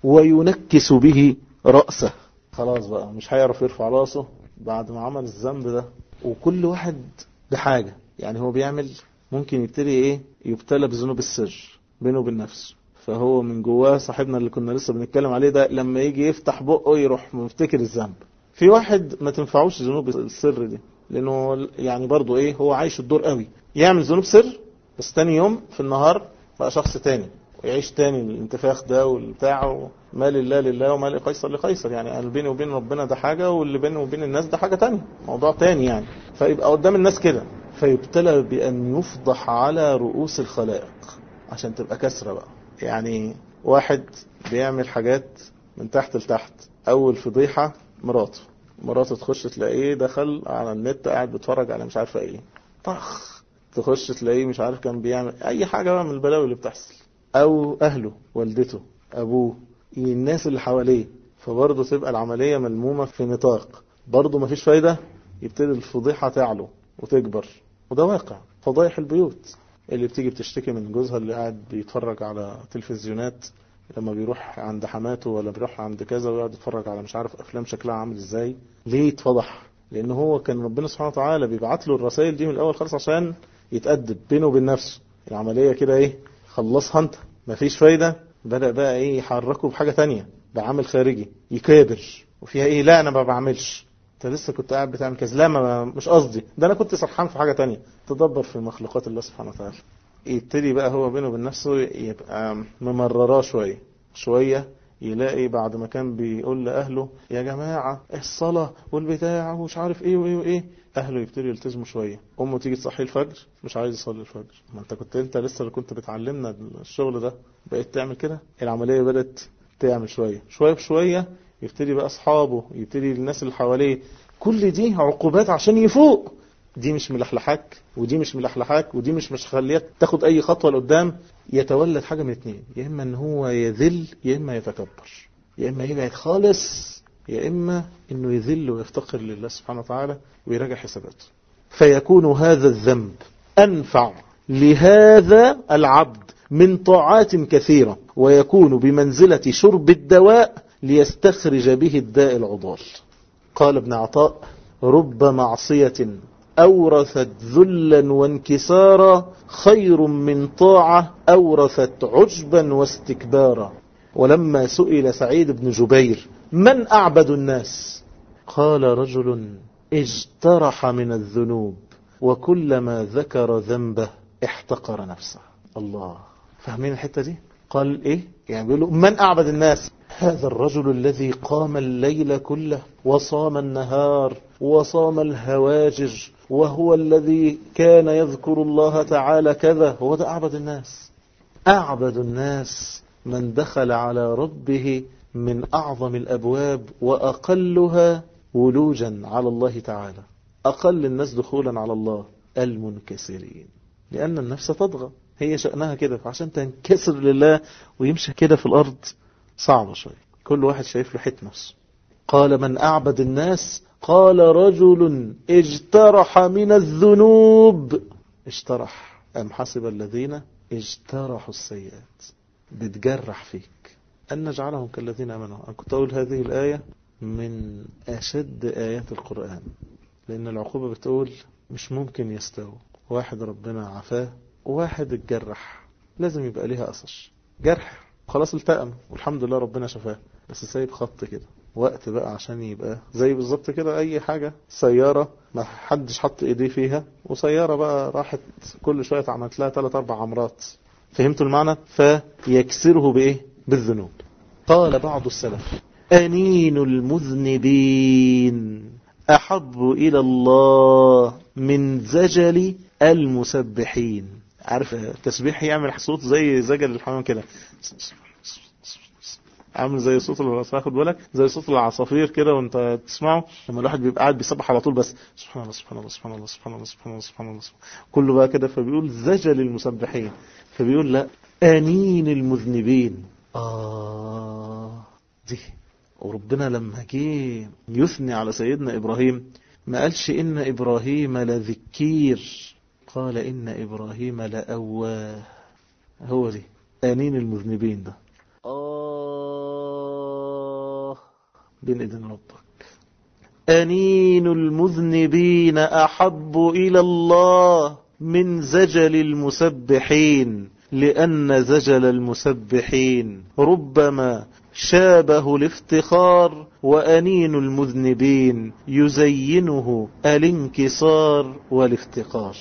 وينكس به رأسه خلاص بقى مش هيعرف يرفع راسه بعد ما عمل الذنب ده وكل واحد بحاجة يعني هو بيعمل ممكن يبتدي ايه يبتلى بذنوب السر بينه وبين نفسه فهو من جواه صاحبنا اللي كنا لسه بنتكلم عليه ده لما يجي يفتح بقه يروح مفتكر الذنب في واحد ما تنفعوش ذنوب السر دي لانه يعني برضه ايه هو عايش الدور قوي يعمل ذنوب سر بس تاني يوم في النهار بقى شخص تاني ويعيش تاني الانتفاخ ده والبتاع ما لله لله وما لقيصر لقيصر يعني اللي بيني وبين ربنا ده حاجة واللي بيني وبين الناس ده حاجة تانية موضوع تاني يعني فيبقى قدام الناس كده فيبتلى بأن يفضح على رؤوس الخلائق عشان تبقى كسرة بقى يعني واحد بيعمل حاجات من تحت لتحت أول فضيحة مراته مراته تخش تلاقيه دخل على النت قاعد بيتفرج على مش عارفه ايه طخ تخش تلاقيه مش عارف كان بيعمل اي حاجه بقى من البلاوي اللي بتحصل او اهله والدته ابوه الناس اللي حواليه فبرضه تبقى العمليه ملمومه في نطاق برضه مفيش فايده يبتدي الفضيحه تعلو وتكبر وده واقع فضايح البيوت اللي بتيجي بتشتكي من جوزها اللي قاعد بيتفرج على تلفزيونات لما بيروح عند حماته ولا بيروح عند كذا ويقعد يتفرج على مش عارف افلام شكلها عامل ازاي ليه اتفضح لان هو كان ربنا سبحانه وتعالى بيبعت له الرسائل دي من الاول خالص عشان يتأدب بينه وبين نفسه العملية كده ايه خلصها انت مفيش فايدة بدأ بقى ايه يحركه بحاجة تانية بعمل خارجي يكابر وفيها ايه لا انا ما بعملش انت لسه كنت قاعد بتعمل كذا لا ما مش قصدي ده انا كنت سرحان في حاجة تانية تدبر في مخلوقات الله سبحانه وتعالى يبتدي بقى هو بينه وبين نفسه يبقى ممرراه شوية شوية يلاقي بعد ما كان بيقول لأهله يا جماعة الصلاة والبتاع ومش عارف ايه وايه وايه أهله يبتدوا يلتزموا شوية أمه تيجي تصحيه الفجر مش عايز يصلي الفجر ما انت كنت انت لسه اللي كنت بتعلمنا الشغل ده بقيت تعمل كده العملية بدأت تعمل شوية شوية بشوية يبتدي بقى أصحابه يبتدي الناس اللي حواليه كل دي عقوبات عشان يفوق دي مش ملحلحاك ودي مش ملحلحاك ودي مش مش خليك تاخد اي خطوه لقدام يتولد حاجه من اتنين يا اما ان هو يذل يا اما يتكبر يا اما يبعد خالص يا اما انه يذل ويفتقر لله سبحانه وتعالى ويراجع حساباته فيكون هذا الذنب انفع لهذا العبد من طاعات كثيره ويكون بمنزله شرب الدواء ليستخرج به الداء العضال قال ابن عطاء رب معصيه أورثت ذلا وانكسارا خير من طاعة أورثت عجبا واستكبارا ولما سئل سعيد بن جبير من أعبد الناس قال رجل اجترح من الذنوب وكلما ذكر ذنبه احتقر نفسه الله فاهمين الحتة دي قال ايه يعني بيقولوا من أعبد الناس هذا الرجل الذي قام الليل كله وصام النهار وصام الهواجر وهو الذي كان يذكر الله تعالى كذا هو ده أعبد الناس أعبد الناس من دخل على ربه من أعظم الأبواب وأقلها ولوجا على الله تعالى أقل الناس دخولا على الله المنكسرين لأن النفس تطغى هي شأنها كده فعشان تنكسر لله ويمشي كده في الأرض صعبة شوية كل واحد شايف له حت نفسه قال من أعبد الناس قال رجل اجترح من الذنوب اجترح أم حسب الذين اجترحوا السيئات بتجرح فيك أن نجعلهم كالذين أمنوا أنا كنت أقول هذه الآية من أشد آيات القرآن لأن العقوبة بتقول مش ممكن يستووا واحد ربنا عافاه وواحد اتجرح لازم يبقى ليها أثر جرح خلاص التأم والحمد لله ربنا شفاه بس سايب خط كده وقت بقى عشان يبقى زي بالظبط كده اي حاجة سيارة ما حدش حط ايديه فيها وسيارة بقى راحت كل شوية عملت لها ثلاث اربع عمرات فهمتوا المعنى فيكسره بايه بالذنوب قال بعض السلف أنين المذنبين أحب إلى الله من زجل المسبحين عارف التسبيح يعمل صوت زي زجل الحمام كده عامل زي صوت العصافير خد بالك زي صوت العصافير كده وانت تسمعه لما الواحد بيبقى قاعد بيسبح على طول بس سبحان الله سبحان الله سبحان الله سبحان الله سبحان الله سبحان الله سبحان الله كله بقى كده فبيقول زجل المسبحين فبيقول لا أنين المذنبين آه دي وربنا لما جه يثني على سيدنا إبراهيم ما قالش إن إبراهيم لذكير قال إن إبراهيم لأواه هو دي آنين المذنبين ده آه بين إذن ربك أنين المذنبين أحب إلى الله من زجل المسبحين لأن زجل المسبحين ربما شابه الافتخار وأنين المذنبين يزينه الانكسار والافتقار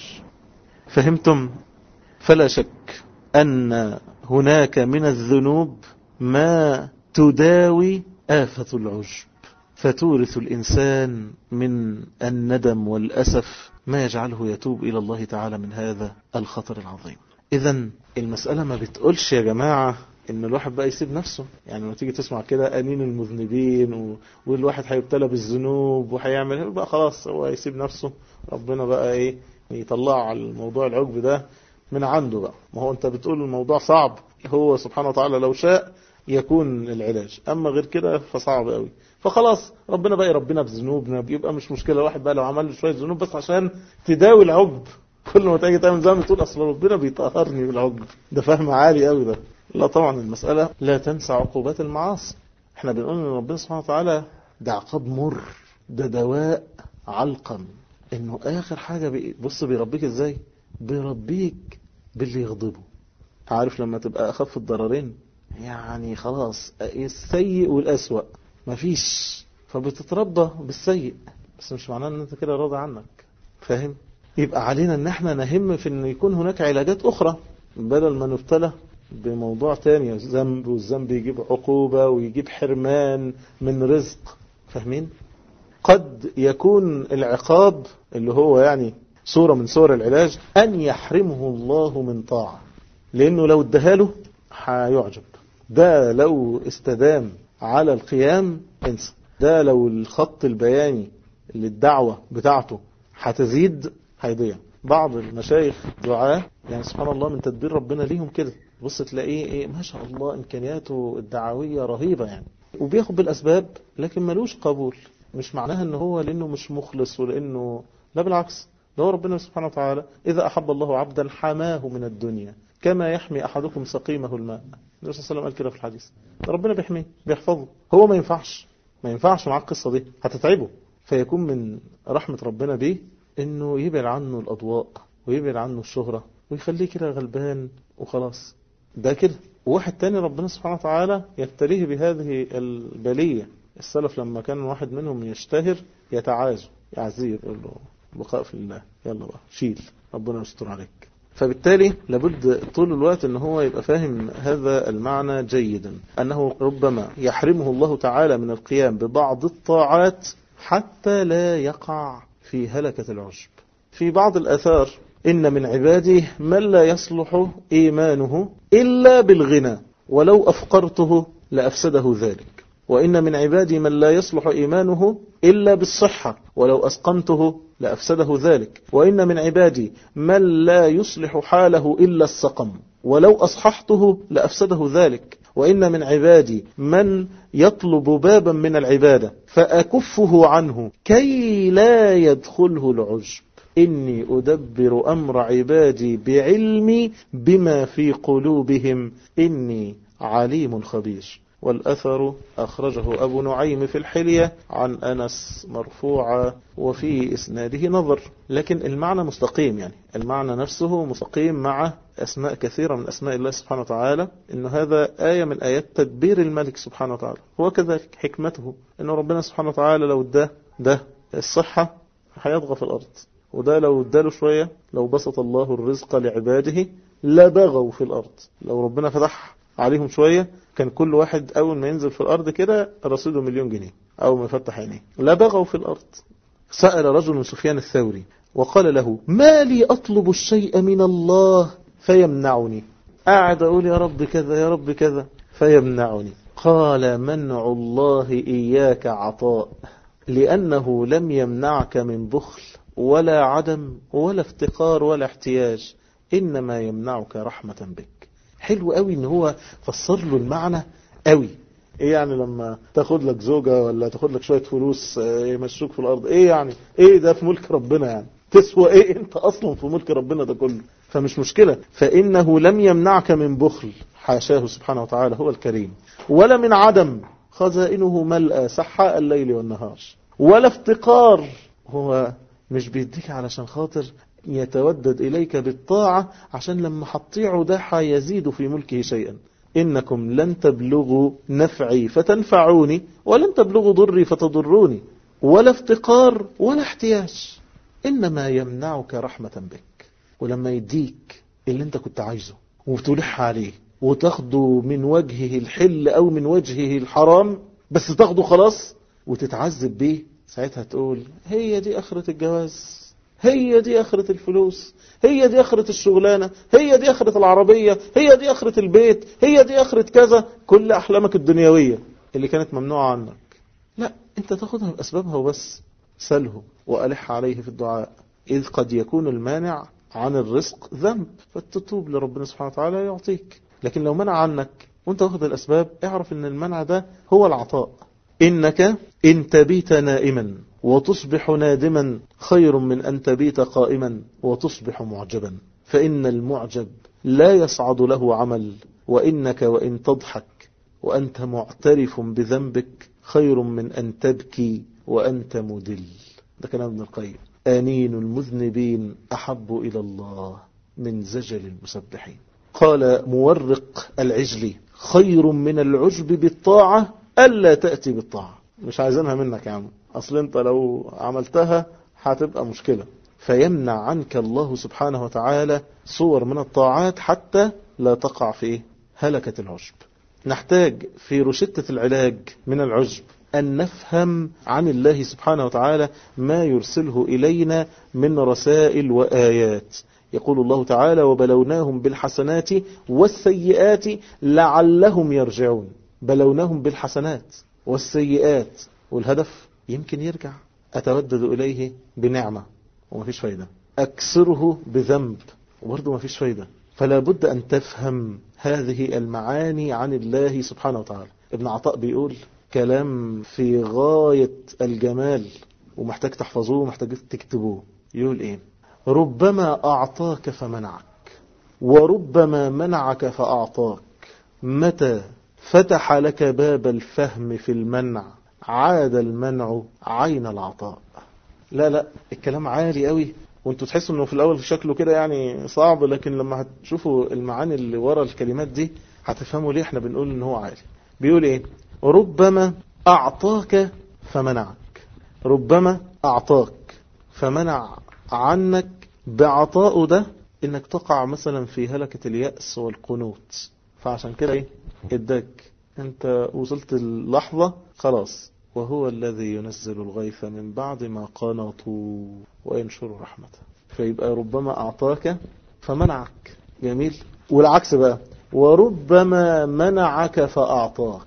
فهمتم فلا شك أن هناك من الذنوب ما تداوي آفة العجب فتورث الإنسان من الندم والأسف ما يجعله يتوب إلى الله تعالى من هذا الخطر العظيم إذا المسألة ما بتقولش يا جماعة ان الواحد بقى يسيب نفسه يعني لما تيجي تسمع كده انين المذنبين و... والواحد هيبتلى بالذنوب وهيعمل بقى خلاص هو يسيب نفسه ربنا بقى ايه يطلع على الموضوع العجب ده من عنده بقى ما هو انت بتقول الموضوع صعب هو سبحانه وتعالى لو شاء يكون العلاج اما غير كده فصعب قوي فخلاص ربنا بقى يربينا بذنوبنا بيبقى مش مشكله واحد بقى لو عمل شويه ذنوب بس عشان تداوي العجب كل ما تيجي تعمل ذنب تقول اصل ربنا بيطهرني بالعجب ده فهم عالي قوي ده لا طبعا المسألة لا تنسى عقوبات المعاصي احنا بنقول ان ربنا سبحانه وتعالى ده عقاب مر ده دواء علقم انه اخر حاجة بي بص بيربيك ازاي بيربيك باللي يغضبه عارف لما تبقى اخف الضررين يعني خلاص السيء والاسوأ مفيش فبتتربى بالسيء بس مش معناه ان انت كده راضي عنك فاهم يبقى علينا ان احنا نهم في ان يكون هناك علاجات اخرى بدل ما نبتلى بموضوع تاني ذنب والذنب يجيب عقوبة ويجيب حرمان من رزق فاهمين قد يكون العقاب اللي هو يعني صورة من صور العلاج أن يحرمه الله من طاعة لأنه لو ادهاله هيعجب ده لو استدام على القيام انسى ده لو الخط البياني للدعوة بتاعته هتزيد هيضيع بعض المشايخ دعاة يعني سبحان الله من تدبير ربنا ليهم كده بص تلاقيه ايه ما شاء الله امكانياته الدعوية رهيبة يعني وبياخد بالاسباب لكن ملوش قبول مش معناها ان هو لانه مش مخلص ولانه لا بالعكس ده هو ربنا سبحانه وتعالى اذا احب الله عبدا حماه من الدنيا كما يحمي احدكم سقيمه الماء النبي صلى الله عليه وسلم قال كده في الحديث ربنا بيحميه بيحفظه هو ما ينفعش ما ينفعش معاه القصه دي هتتعبه فيكون من رحمه ربنا بيه انه يبعد عنه الاضواء ويبعد عنه الشهره ويخليه كده غلبان وخلاص ده كده وواحد تاني ربنا سبحانه وتعالى يبتليه بهذه البلية السلف لما كان واحد منهم يشتهر يتعازوا يعزيه يقول له بقاء في الله يلا بقى شيل ربنا يستر عليك فبالتالي لابد طول الوقت ان هو يبقى فاهم هذا المعنى جيدا انه ربما يحرمه الله تعالى من القيام ببعض الطاعات حتى لا يقع في هلكة العجب في بعض الأثار إن من عبادي من لا يصلح إيمانه إلا بالغنى ولو أفقرته لأفسده ذلك وإن من عبادي من لا يصلح إيمانه إلا بالصحة ولو أسقمته لأفسده ذلك وإن من عبادي من لا يصلح حاله إلا السقم ولو أصححته لأفسده ذلك وإن من عبادي من يطلب بابا من العبادة فأكفه عنه كي لا يدخله العجب إني أدبر أمر عبادي بعلمي بما في قلوبهم إني عليم خبير والأثر أخرجه أبو نعيم في الحلية عن أنس مرفوعا وفي إسناده نظر لكن المعنى مستقيم يعني المعنى نفسه مستقيم مع أسماء كثيرة من أسماء الله سبحانه وتعالى إنه هذا آية من آيات تدبير الملك سبحانه وتعالى هو كذلك حكمته إنه ربنا سبحانه وتعالى لو ده ده الصحة هيضغى في الأرض وده لو اداله شوية لو بسط الله الرزق لعباده لبغوا في الأرض لو ربنا فتح عليهم شوية كان كل واحد أول ما ينزل في الأرض كده رصيده مليون جنيه أول ما يفتح عينيه لبغوا في الأرض سأل رجل من سفيان الثوري وقال له ما لي أطلب الشيء من الله فيمنعني قاعد أقول يا رب كذا يا رب كذا فيمنعني قال منع الله إياك عطاء لأنه لم يمنعك من بخل ولا عدم ولا افتقار ولا احتياج إنما يمنعك رحمة بك حلو قوي ان هو فسر له المعنى قوي ايه يعني لما تاخد لك زوجة ولا تاخد لك شوية فلوس يمشوك في الارض ايه يعني ايه ده في ملك ربنا يعني تسوى ايه انت اصلا في ملك ربنا ده كله فمش مشكلة فانه لم يمنعك من بخل حاشاه سبحانه وتعالى هو الكريم ولا من عدم خزائنه ملأ سحاء الليل والنهار ولا افتقار هو مش بيديك علشان خاطر يتودد إليك بالطاعة عشان لما هتطيعوا ده هيزيد في ملكه شيئا إنكم لن تبلغوا نفعي فتنفعوني ولن تبلغوا ضري فتضروني ولا افتقار ولا احتياج إنما يمنعك رحمة بك ولما يديك اللي انت كنت عايزه وتلح عليه وتاخده من وجهه الحل أو من وجهه الحرام بس تاخده خلاص وتتعذب بيه ساعتها تقول هي دي آخرة الجواز هي دي آخرة الفلوس هي دي آخرة الشغلانة هي دي آخرة العربية هي دي آخرة البيت هي دي آخرة كذا كل أحلامك الدنيوية اللي كانت ممنوعة عنك لا انت تاخدها بأسبابها وبس سله وألح عليه في الدعاء إذ قد يكون المانع عن الرزق ذنب فتتوب لربنا سبحانه وتعالى يعطيك لكن لو منع عنك وانت واخد الأسباب اعرف ان المنع ده هو العطاء إنك إن تبيت نائما وتصبح نادما خير من أن تبيت قائما وتصبح معجبا فإن المعجب لا يصعد له عمل وإنك وإن تضحك وأنت معترف بذنبك خير من أن تبكي وأنت مدل ده كلام ابن القيم آنين المذنبين أحب إلى الله من زجل المسبحين قال مورق العجل خير من العجب بالطاعة ألا تأتي بالطاعة مش عايزينها منك يا عم أصل أنت لو عملتها هتبقى مشكلة فيمنع عنك الله سبحانه وتعالى صور من الطاعات حتى لا تقع في هلكة العجب نحتاج في رشدة العلاج من العجب أن نفهم عن الله سبحانه وتعالى ما يرسله إلينا من رسائل وآيات يقول الله تعالى وبلوناهم بالحسنات والسيئات لعلهم يرجعون بلوناهم بالحسنات والسيئات والهدف يمكن يرجع أتودد إليه بنعمة ومفيش فايدة أكسره بذنب وبرضه مفيش فايدة فلا بد أن تفهم هذه المعاني عن الله سبحانه وتعالى ابن عطاء بيقول كلام في غاية الجمال ومحتاج تحفظوه ومحتاج تكتبوه يقول ايه ربما أعطاك فمنعك وربما منعك فأعطاك متى فتح لك باب الفهم في المنع عاد المنع عين العطاء لا لا الكلام عالي قوي وانتوا تحسوا انه في الاول شكله كده يعني صعب لكن لما هتشوفوا المعاني اللي ورا الكلمات دي هتفهموا ليه احنا بنقول ان هو عالي بيقول ايه ربما اعطاك فمنعك ربما اعطاك فمنع عنك بعطاء ده انك تقع مثلا في هلكة اليأس والقنوط فعشان كده ايه اداك انت وصلت اللحظة خلاص وهو الذي ينزل الغيث من بعد ما قانطوا وينشر رحمته فيبقى ربما أعطاك فمنعك جميل والعكس بقى وربما منعك فأعطاك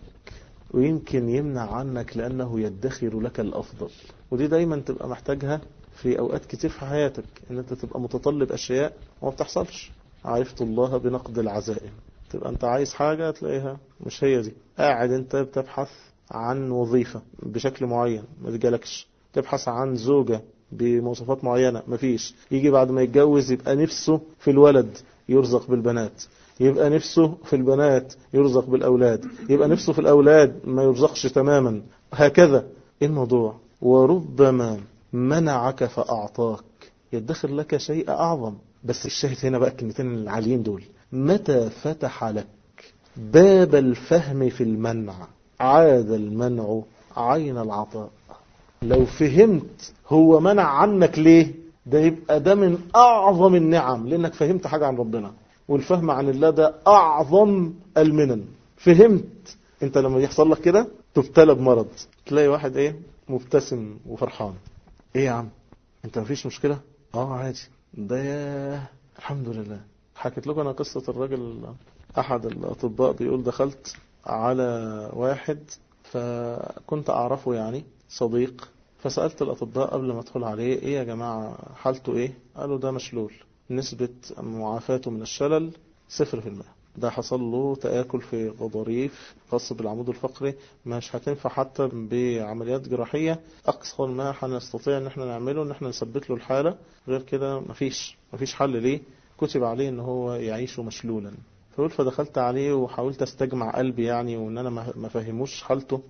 ويمكن يمنع عنك لأنه يدخر لك الأفضل ودي دايما تبقى محتاجها في أوقات كتير في حياتك ان انت تبقى متطلب أشياء وما بتحصلش عرفت الله بنقد العزائم تبقى انت عايز حاجة تلاقيها مش هي دي قاعد انت بتبحث عن وظيفة بشكل معين ما تجالكش تبحث عن زوجة بمواصفات معينة مفيش يجي بعد ما يتجوز يبقى نفسه في الولد يرزق بالبنات يبقى نفسه في البنات يرزق بالأولاد يبقى نفسه في الأولاد ما يرزقش تماما هكذا الموضوع وربما منعك فأعطاك يدخر لك شيء أعظم بس الشاهد هنا بقى الكلمتين العاليين دول متى فتح لك باب الفهم في المنع عاد المنع عين العطاء لو فهمت هو منع عنك ليه ده يبقى ده من أعظم النعم لأنك فهمت حاجة عن ربنا والفهم عن الله ده أعظم المنن فهمت انت لما يحصل لك كده تبتلى بمرض تلاقي واحد ايه مبتسم وفرحان ايه يا عم انت مفيش مشكلة اه عادي ده يا الحمد لله حكيت لكم انا قصة الراجل احد الاطباء بيقول دخلت على واحد فكنت اعرفه يعني صديق فسألت الاطباء قبل ما ادخل عليه ايه يا جماعة حالته ايه قالوا ده مشلول نسبة معافاته من الشلل صفر في المئة ده حصل له تآكل في غضاريف خاص بالعمود الفقري مش هتنفع حتى بعمليات جراحية أقصى ما هنستطيع ان احنا نعمله ان احنا نثبت له الحالة غير كده مفيش مفيش حل ليه كتب عليه ان هو يعيش مشلولا فقلت فدخلت عليه وحاولت استجمع قلبي يعني وان انا ما فهموش حالته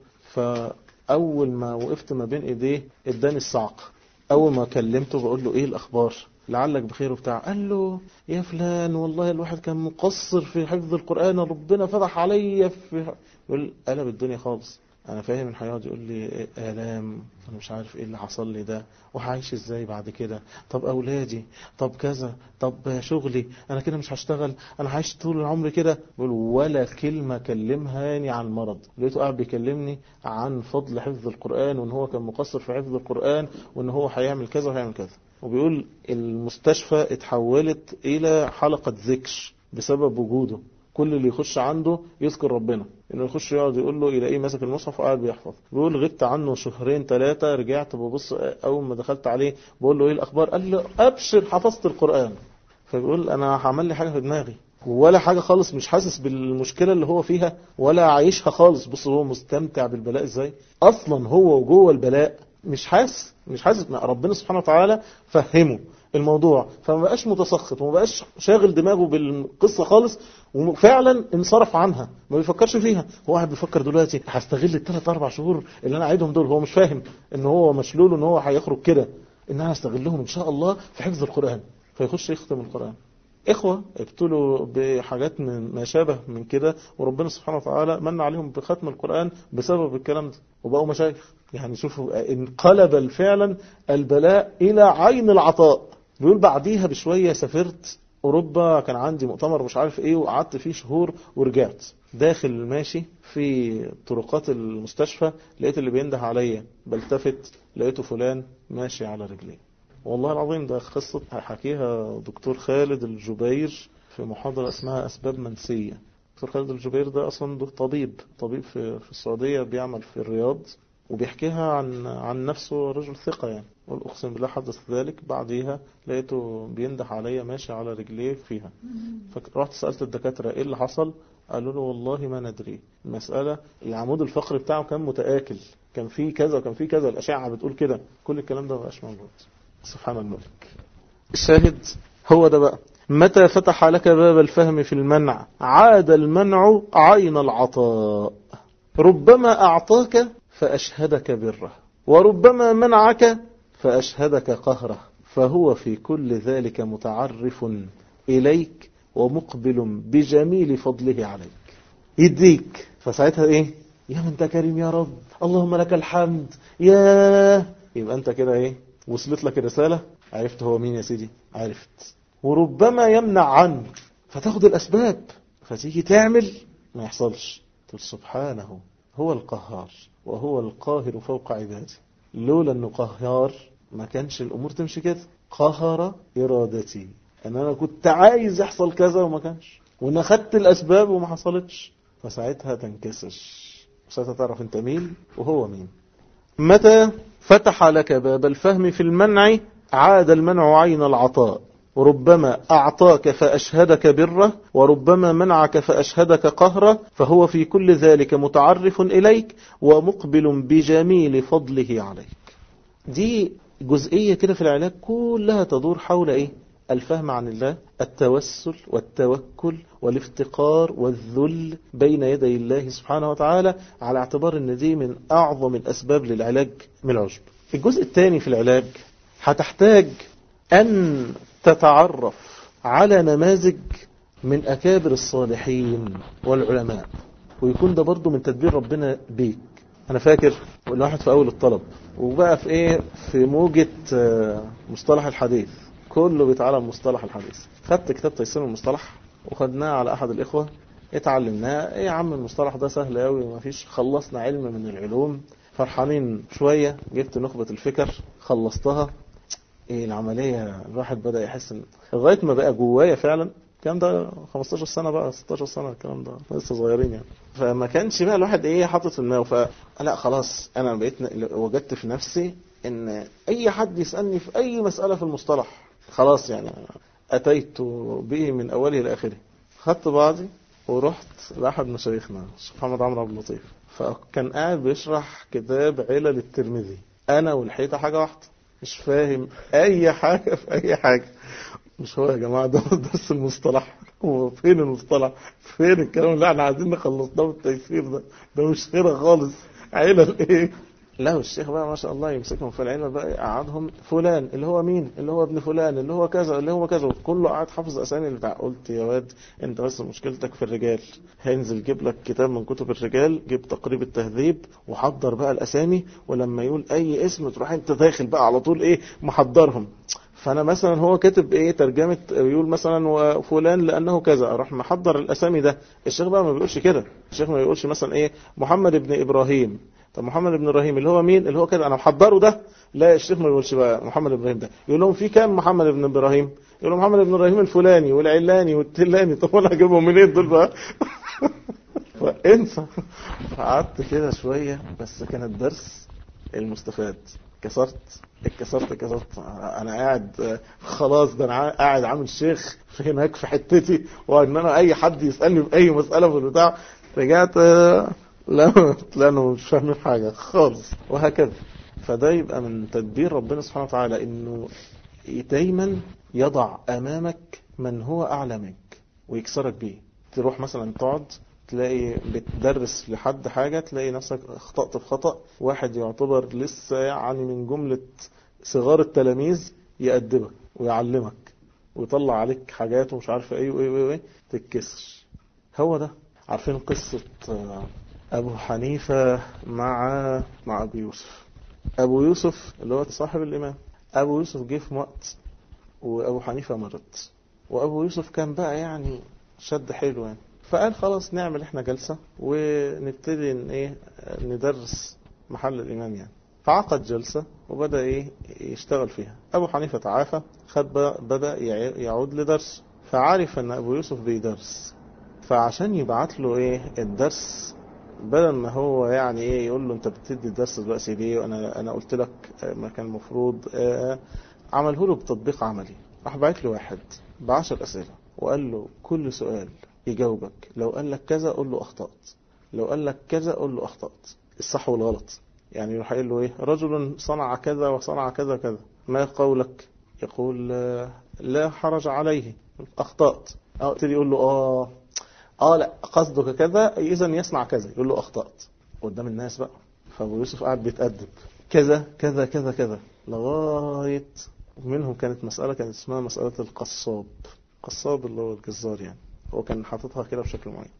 فاول ما وقفت ما بين ايديه اداني الصعق اول ما كلمته بقول له ايه الاخبار لعلك بخير وبتاع قال له يا فلان والله الواحد كان مقصر في حفظ القرآن ربنا فتح عليا في يقول قلب الدنيا خالص انا فاهم ان هيقعد يقول لي إيه الام انا مش عارف ايه اللي حصل لي ده وهعيش ازاي بعد كده طب اولادي طب كذا طب شغلي انا كده مش هشتغل انا هعيش طول العمر كده بقول ولا كلمه كلمهاني عن المرض لقيته قاعد بيكلمني عن فضل حفظ القران وان هو كان مقصر في حفظ القران وان هو هيعمل كذا وهيعمل كذا وبيقول المستشفى اتحولت الى حلقه ذكر بسبب وجوده كل اللي يخش عنده يذكر ربنا انه يخش يقعد يقول له يلاقيه ماسك المصحف وقاعد بيحفظ بيقول غبت عنه شهرين ثلاثة رجعت ببص اول ما دخلت عليه بقول له ايه الاخبار قال لي ابشر حفظت القرآن فبيقول انا هعمل لي حاجة في دماغي ولا حاجة خالص مش حاسس بالمشكلة اللي هو فيها ولا عايشها خالص بص هو مستمتع بالبلاء ازاي اصلا هو جوه البلاء مش حاسس مش حاسس ربنا سبحانه وتعالى فهمه الموضوع فما بقاش متسخط وما بقاش شاغل دماغه بالقصة خالص وفعلا انصرف عنها ما بيفكرش فيها هو قاعد بيفكر دلوقتي هستغل الثلاث اربع شهور اللي انا قاعدهم دول هو مش فاهم ان هو مشلول ان هو هيخرج كده ان انا استغلهم ان شاء الله في حفظ القرآن فيخش يختم القرآن إخوة ابتلوا بحاجات من ما شابه من كده وربنا سبحانه وتعالى من عليهم بختم القرآن بسبب الكلام ده وبقوا مشايخ يعني شوفوا انقلب فعلا البلاء إلى عين العطاء بيقول بعديها بشوية سافرت أوروبا كان عندي مؤتمر مش عارف إيه وقعدت فيه شهور ورجعت داخل ماشي في طرقات المستشفى لقيت اللي بينده عليا بلتفت لقيته فلان ماشي على رجليه والله العظيم ده قصة حكيها دكتور خالد الجبير في محاضرة اسمها أسباب منسية دكتور خالد الجبير ده أصلا طبيب طبيب في, في السعودية بيعمل في الرياض وبيحكيها عن عن نفسه رجل ثقة يعني قول أقسم بالله حدث ذلك بعديها لقيته بينده عليا ماشي على رجليه فيها فرحت سألت الدكاترة إيه اللي حصل قالوا له والله ما ندري المسألة العمود الفقري بتاعه كان متآكل كان فيه كذا وكان فيه كذا الأشعة بتقول كده كل الكلام ده مبقاش موجود سبحان الملك الشاهد هو ده بقى متى فتح لك باب الفهم في المنع عاد المنع عين العطاء ربما أعطاك فأشهدك بره وربما منعك فأشهدك قهره فهو في كل ذلك متعرف إليك ومقبل بجميل فضله عليك يديك فساعتها ايه يا من انت كريم يا رب اللهم لك الحمد يا يبقى انت كده ايه وصلت لك الرسالة عرفت هو مين يا سيدي عرفت وربما يمنع عنك فتاخد الأسباب فتيجي تعمل ما يحصلش تقول سبحانه هو القهار وهو القاهر فوق عباده لولا انه قهار ما كانش الامور تمشي كده قهر ارادتي ان انا كنت عايز يحصل كذا وما كانش وان اخدت الاسباب وما حصلتش فساعتها تنكسش وساعتها تعرف انت مين وهو مين متى فتح لك باب الفهم في المنع عاد المنع عين العطاء وربما أعطاك فأشهدك بره وربما منعك فأشهدك قهره فهو في كل ذلك متعرف إليك ومقبل بجميل فضله عليك دي جزئية كده في العلاج كلها تدور حول إيه الفهم عن الله التوسل والتوكل والافتقار والذل بين يدي الله سبحانه وتعالى على اعتبار ان دي من اعظم الاسباب للعلاج من العجب الجزء الثاني في العلاج هتحتاج ان تتعرف على نماذج من اكابر الصالحين والعلماء ويكون ده برضو من تدبير ربنا بيك انا فاكر الواحد في اول الطلب وبقى في ايه في موجة مصطلح الحديث كله بيتعلم مصطلح الحديث خدت كتاب تيسير المصطلح وخدناه على احد الاخوة اتعلمناه ايه يا عم المصطلح ده سهل قوي ما فيش خلصنا علم من العلوم فرحانين شوية جبت نخبة الفكر خلصتها ايه العملية الواحد بدأ يحس ان لغاية ما بقى جوايا فعلا الكلام ده 15 سنة بقى 16 سنة الكلام ده لسه صغيرين يعني فما كانش بقى الواحد ايه حاطط في دماغه فلا خلاص انا بقيت وجدت في نفسي ان اي حد يسألني في اي مسألة في المصطلح خلاص يعني اتيت به من اوله لاخره خدت بعضي ورحت لاحد مشايخنا الشيخ محمد عمرو عبد اللطيف فكان قاعد بيشرح كتاب علل الترمذي انا والحيطه حاجه واحده مش فاهم اي حاجه في اي حاجه مش هو يا جماعة ده درس المصطلح هو فين المصطلح فين الكلام اللي احنا عايزين نخلصناه بالتيسير ده ده مش خيرة خالص علل ايه لا والشيخ بقى ما شاء الله يمسكهم في العلم بقى يقعدهم فلان اللي هو مين اللي هو ابن فلان اللي هو كذا اللي هو كذا كله قاعد حافظ اسامي بتاع قلت يا واد انت بس مشكلتك في الرجال هينزل جيب لك كتاب من كتب الرجال جيب تقريب التهذيب وحضر بقى الاسامي ولما يقول اي اسم تروح انت داخل بقى على طول ايه محضرهم فانا مثلا هو كاتب ايه ترجمة يقول مثلا وفلان لانه كذا اروح محضر الاسامي ده الشيخ بقى ما بيقولش كده الشيخ ما بيقولش مثلا ايه محمد ابن ابراهيم طب محمد ابن ابراهيم اللي هو مين اللي هو كده انا محضره ده لا الشيخ ما بيقولش بقى محمد ابراهيم ده يقول لهم في كام محمد ابن ابراهيم يقول لهم محمد ابن ابراهيم الفلاني والعلاني والتلاني طب انا اجيبهم منين دول بقى فانسى فقعدت كده شويه بس كان الدرس المستفاد كسرت اتكسرت كسرت انا قاعد خلاص ده انا قاعد عامل شيخ في هناك في حتتي وان انا اي حد يسالني في اي مساله في البتاع رجعت لا لا انا مش فاهم حاجه خالص وهكذا فده يبقى من تدبير ربنا سبحانه وتعالى انه دايما يضع امامك من هو اعلى منك ويكسرك بيه تروح مثلا تقعد تلاقي بتدرس لحد حاجة تلاقي نفسك اخطأت في خطأ واحد يعتبر لسه يعني من جملة صغار التلاميذ يأدبك ويعلمك ويطلع عليك حاجات ومش عارف ايه وايه وايه, وإيه تتكسر هو ده عارفين قصة ابو حنيفة مع مع ابو يوسف ابو يوسف اللي هو صاحب الامام ابو يوسف جه في وقت وابو حنيفة مرض وابو يوسف كان بقى يعني شد حلو يعني فقال خلاص نعمل احنا جلسة ونبتدي ان ايه ندرس محل الامام يعني فعقد جلسة وبدأ ايه يشتغل فيها ابو حنيفة تعافى خد بدأ يعود لدرس فعرف ان ابو يوسف بيدرس فعشان يبعت له ايه الدرس بدل ما هو يعني ايه يقول له انت بتدي الدرس دلوقتي ليه وانا انا قلت لك ما كان المفروض اه عمله له بتطبيق عملي راح بعت له واحد بعشر اسئله وقال له كل سؤال يجاوبك لو قال لك كذا قول له أخطأت لو قال لك كذا قول له أخطأت الصح والغلط يعني يروح قايل له إيه رجل صنع كذا وصنع كذا كذا ما قولك يقول لا حرج عليه أخطأت أو تبتدي يقول له آه آه لا قصدك كذا إذا يصنع كذا يقول له أخطأت قدام الناس بقى فأبو يوسف قاعد بيتأدب كذا كذا كذا كذا لغاية منهم كانت مسألة كانت اسمها مسألة القصاب قصاب اللي هو الجزار يعني هو كان حاططها كده بشكل معين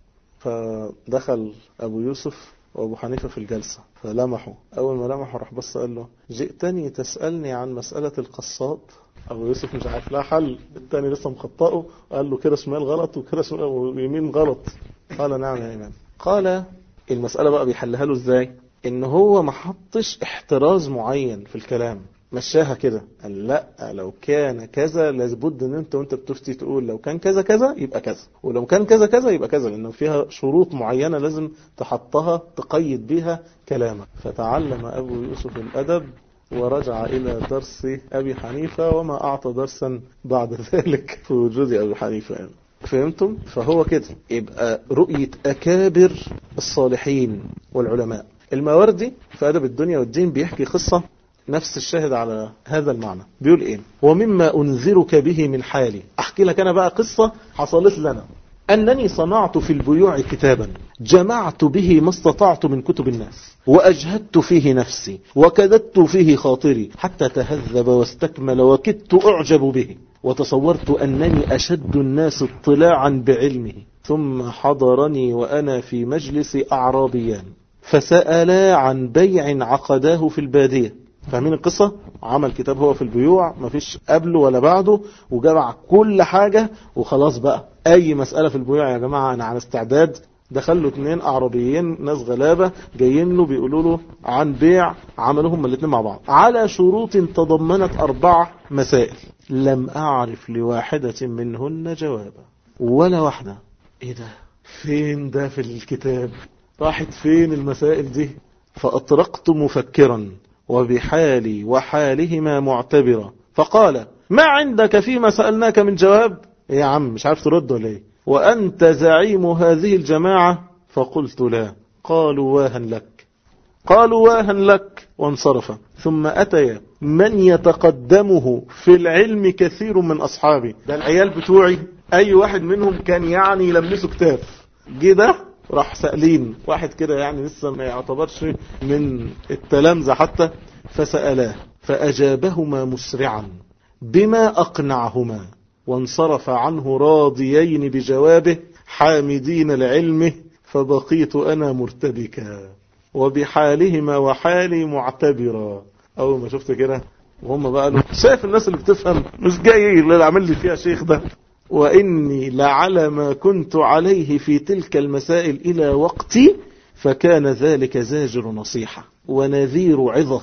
فدخل أبو يوسف وأبو حنيفة في الجلسة فلمحوا أول ما لمحوا راح بص قال له جئتني تسألني عن مسألة القصاب أبو يوسف مش عارف لها حل التاني لسه مخطئه قال له كده شمال غلط وكده شمال ويمين غلط قال نعم يا إمام قال المسألة بقى بيحلها له إزاي إن هو ما حطش احتراز معين في الكلام مشاها كده قال لا لو كان كذا لابد ان انت وانت بتفتي تقول لو كان كذا كذا يبقى كذا ولو كان كذا كذا يبقى كذا لانه فيها شروط معينة لازم تحطها تقيد بها كلامك فتعلم ابو يوسف الادب ورجع الى درس ابي حنيفة وما اعطى درسا بعد ذلك في وجود ابي حنيفة يعني. فهمتم فهو كده يبقى رؤية اكابر الصالحين والعلماء الماوردي في ادب الدنيا والدين بيحكي قصة نفس الشاهد على هذا المعنى بيقول ايه ومما انذرك به من حالي احكي لك انا بقى قصة حصلت لنا أنني صنعت في البيوع كتابا جمعت به ما استطعت من كتب الناس وأجهدت فيه نفسي وكددت فيه خاطري حتى تهذب واستكمل وكدت أعجب به وتصورت أنني أشد الناس اطلاعا بعلمه ثم حضرني وأنا في مجلس أعرابيان فسألا عن بيع عقداه في البادية فاهمين القصة عمل كتاب هو في البيوع مفيش قبله ولا بعده وجمع كل حاجة وخلاص بقى اي مسألة في البيوع يا جماعة انا على استعداد دخل له اتنين اعرابيين ناس غلابة جايين له بيقولوا له عن بيع عملوهم الاتنين مع بعض على شروط تضمنت اربع مسائل لم اعرف لواحدة منهن جوابا ولا واحدة ايه ده فين ده في الكتاب راحت فين المسائل دي فاطرقت مفكرا وبحالي وحالهما معتبرا فقال ما عندك فيما سألناك من جواب يا عم مش عارف ترد ولا ايه وأنت زعيم هذه الجماعة فقلت لا قالوا واها لك قالوا واها لك وانصرف ثم أتيا من يتقدمه في العلم كثير من أصحابي ده العيال بتوعي أي واحد منهم كان يعني يلمسه كتاب جه ده راح سألين واحد كده يعني لسه ما يعتبرش من التلامذة حتى فسألاه فأجابهما مسرعا بما أقنعهما وانصرف عنه راضيين بجوابه حامدين لعلمه فبقيت أنا مرتبكا وبحالهما وحالي معتبرا أول ما شفت كده وهم بقى له شايف الناس اللي بتفهم مش جاي اللي عامل لي فيها شيخ ده وإني لعلى ما كنت عليه في تلك المسائل إلى وقتي فكان ذلك زاجر نصيحة ونذير عظة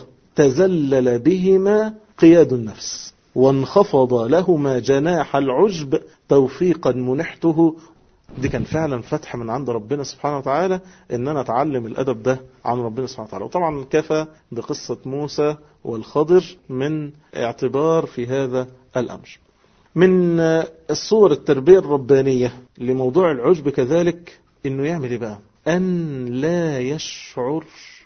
تزلل بهما قياد النفس وانخفض لهما جناح العجب توفيقا منحته دي كان فعلا فتح من عند ربنا سبحانه وتعالى ان انا اتعلم الادب ده عن ربنا سبحانه وتعالى وطبعا كفى بقصة موسى والخضر من اعتبار في هذا الامر من الصور التربية الربانية لموضوع العجب كذلك انه يعمل ايه بقى ان لا يشعر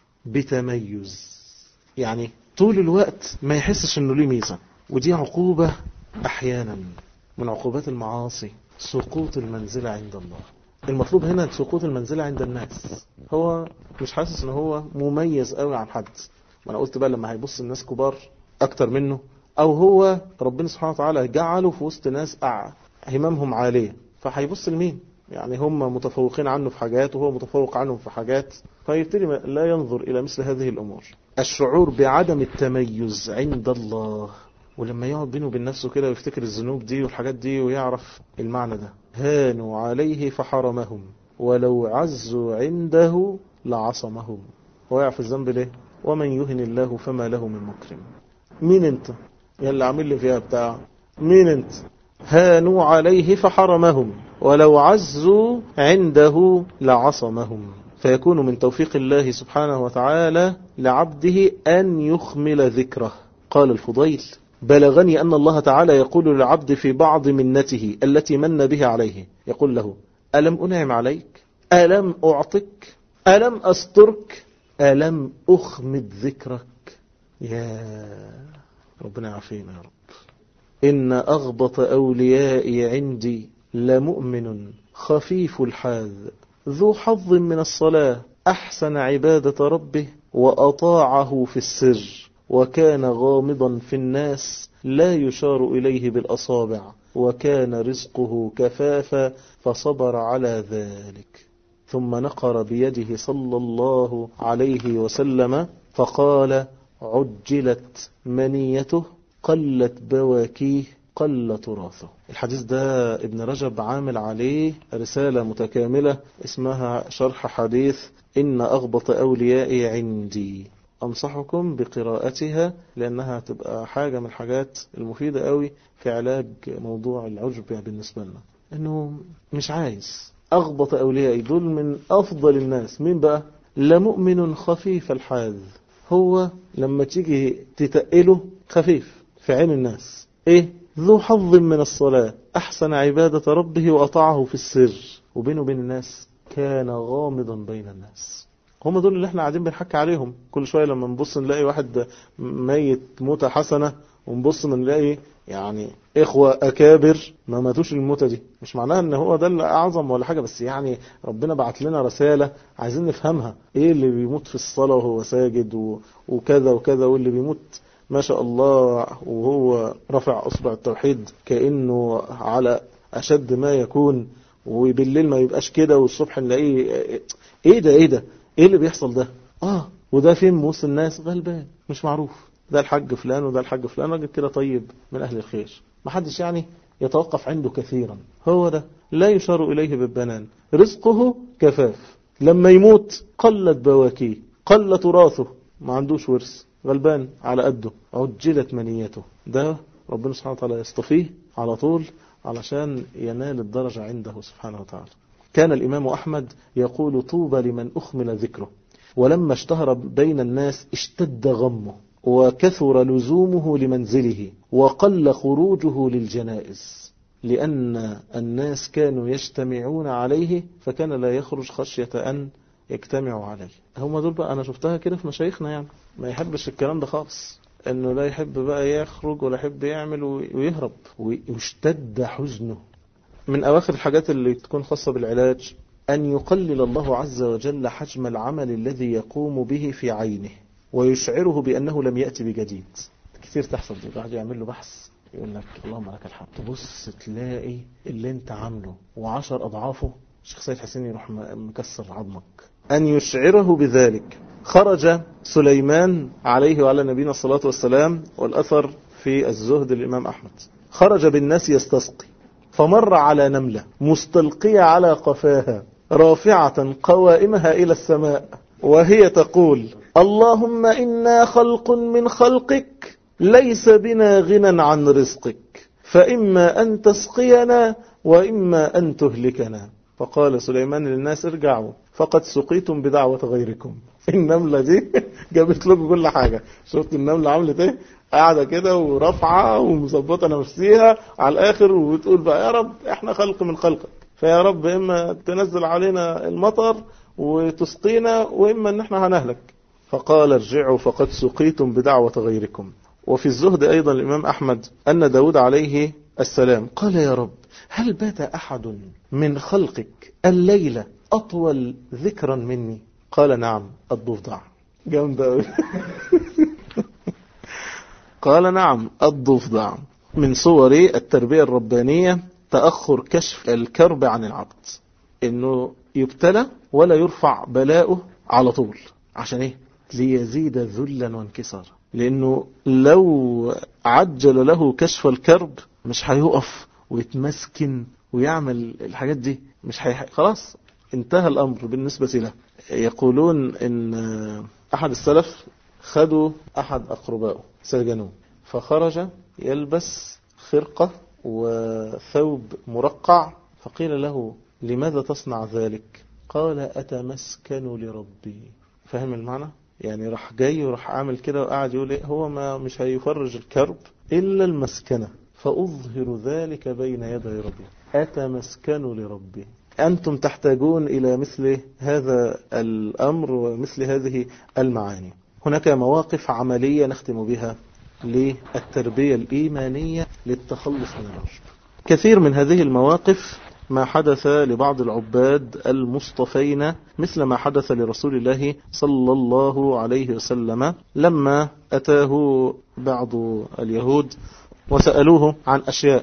بتميز يعني طول الوقت ما يحسش انه ليه ميزة ودي عقوبة احيانا من عقوبات المعاصي سقوط المنزلة عند الله المطلوب هنا سقوط المنزلة عند الناس هو مش حاسس ان هو مميز قوي عن حد ما انا قلت بقى لما هيبص الناس كبار اكتر منه او هو ربنا سبحانه وتعالى جعله في وسط ناس هممهم عالية فهيبص لمين يعني هم متفوقين عنه في حاجات وهو متفوق عنهم في حاجات فيبتدي لا ينظر إلى مثل هذه الأمور الشعور بعدم التميز عند الله ولما يقعد بينه وبين نفسه كده ويفتكر الذنوب دي والحاجات دي ويعرف المعنى ده هانوا عليه فحرمهم ولو عزوا عنده لعصمهم هو يعرف الذنب ليه ومن يهن الله فما له من مكرم مين انت يا اللي عامل لي فيها بتاع مين انت هانوا عليه فحرمهم ولو عزوا عنده لعصمهم فيكون من توفيق الله سبحانه وتعالى لعبده أن يخمل ذكره قال الفضيل بلغني أن الله تعالى يقول للعبد في بعض منته التي من بها عليه يقول له ألم أنعم عليك ألم أعطك ألم أسترك ألم أخمد ذكرك يا ربنا يعافينا يا رب إن أغبط أوليائي عندي لمؤمن خفيف الحاذ ذو حظ من الصلاة أحسن عبادة ربه وأطاعه في السر وكان غامضا في الناس لا يشار إليه بالأصابع وكان رزقه كفافا فصبر على ذلك ثم نقر بيده صلى الله عليه وسلم فقال عجلت منيته قلت بواكيه قل تراثه الحديث ده ابن رجب عامل عليه رسالة متكاملة اسمها شرح حديث إن أغبط أوليائي عندي أنصحكم بقراءتها لأنها تبقى حاجة من الحاجات المفيدة قوي في علاج موضوع العجب بالنسبة لنا إنه مش عايز أغبط أوليائي دول من أفضل الناس مين بقى لمؤمن خفيف الحاذ هو لما تيجي تتقله خفيف في عين الناس ايه ذو حظ من الصلاة احسن عبادة ربه واطاعه في السر وبينه وبين الناس كان غامضا بين الناس هم دول اللي احنا قاعدين بنحكي عليهم كل شوية لما نبص نلاقي واحد ميت موتة حسنة ونبص نلاقي يعني إخوة أكابر ما ماتوش الموتة دي مش معناها ان هو ده اللي أعظم ولا حاجة بس يعني ربنا بعت لنا رسالة عايزين نفهمها ايه اللي بيموت في الصلاة وهو ساجد وكذا وكذا واللي بيموت ما شاء الله وهو رفع أصبع التوحيد كأنه على أشد ما يكون وبالليل ما يبقاش كده والصبح نلاقيه ايه ده ايه ده ايه اللي بيحصل ده اه وده فين وسط الناس غلبان مش معروف ده الحج فلان وده الحج فلان راجل كده طيب من اهل الخير ما حدش يعني يتوقف عنده كثيرا هو ده لا يشار اليه بالبنان رزقه كفاف لما يموت قلت بواكيه قل تراثه ما عندوش ورث غلبان على قده عجلت منيته ده ربنا سبحانه وتعالى يصطفيه على طول علشان ينال الدرجة عنده سبحانه وتعالى كان الإمام أحمد يقول طوبى لمن أخمل ذكره ولما اشتهر بين الناس اشتد غمه وكثر لزومه لمنزله وقل خروجه للجنائز لأن الناس كانوا يجتمعون عليه فكان لا يخرج خشية أن يجتمعوا عليه هم دول بقى أنا شفتها كده في مشايخنا يعني ما يحبش الكلام ده خالص انه لا يحب بقى يخرج ولا يحب يعمل ويهرب ويشتد حزنه من اواخر الحاجات اللي تكون خاصة بالعلاج ان يقلل الله عز وجل حجم العمل الذي يقوم به في عينه ويشعره بانه لم يأتي بجديد كثير تحصل دي بعد يعمل له بحث يقول لك اللهم لك الحمد تبص تلاقي اللي انت عامله وعشر اضعافه الشيخ سيد حسين يروح مكسر عظمك ان يشعره بذلك خرج سليمان عليه وعلى نبينا الصلاة والسلام والأثر في الزهد الإمام أحمد خرج بالناس يستسقي فمر على نملة مستلقية على قفاها رافعة قوائمها إلى السماء وهي تقول اللهم إنا خلق من خلقك ليس بنا غنى عن رزقك فإما أن تسقينا وإما أن تهلكنا فقال سليمان للناس ارجعوا فقد سقيتم بدعوة غيركم النملة دي جابت لكم كل حاجة شفت النملة عملت ايه قاعدة كده ورافعة ومظبطة نفسيها على الآخر وبتقول بقى يا رب احنا خلق من خلقك فيا رب إما تنزل علينا المطر وتسقينا وإما إن احنا هنهلك فقال ارجعوا فقد سقيتم بدعوة غيركم وفي الزهد أيضا الإمام أحمد أن داود عليه السلام قال يا رب هل بات أحد من خلقك الليلة أطول ذكرا مني قال نعم الضفدع جامد قوي قال نعم الضفدع من صور التربية الربانية تأخر كشف الكرب عن العبد انه يبتلى ولا يرفع بلاؤه على طول عشان ايه ليزيد ذلا وانكسارا لانه لو عجل له كشف الكرب مش هيقف ويتمسكن ويعمل الحاجات دي مش هي... خلاص انتهى الامر بالنسبة له يقولون ان احد السلف خدوا احد اقربائه سجنوه فخرج يلبس خرقة وثوب مرقع فقيل له لماذا تصنع ذلك قال أتمسكن لربي فهم المعنى يعني راح جاي وراح عامل كده وقاعد يقول ايه هو ما مش هيفرج الكرب إلا المسكنة فأظهر ذلك بين يدي ربي أتمسكن لربي أنتم تحتاجون إلى مثل هذا الأمر ومثل هذه المعاني هناك مواقف عملية نختم بها للتربية الإيمانية للتخلص من العشب كثير من هذه المواقف ما حدث لبعض العباد المصطفين مثل ما حدث لرسول الله صلى الله عليه وسلم لما أتاه بعض اليهود وسألوه عن أشياء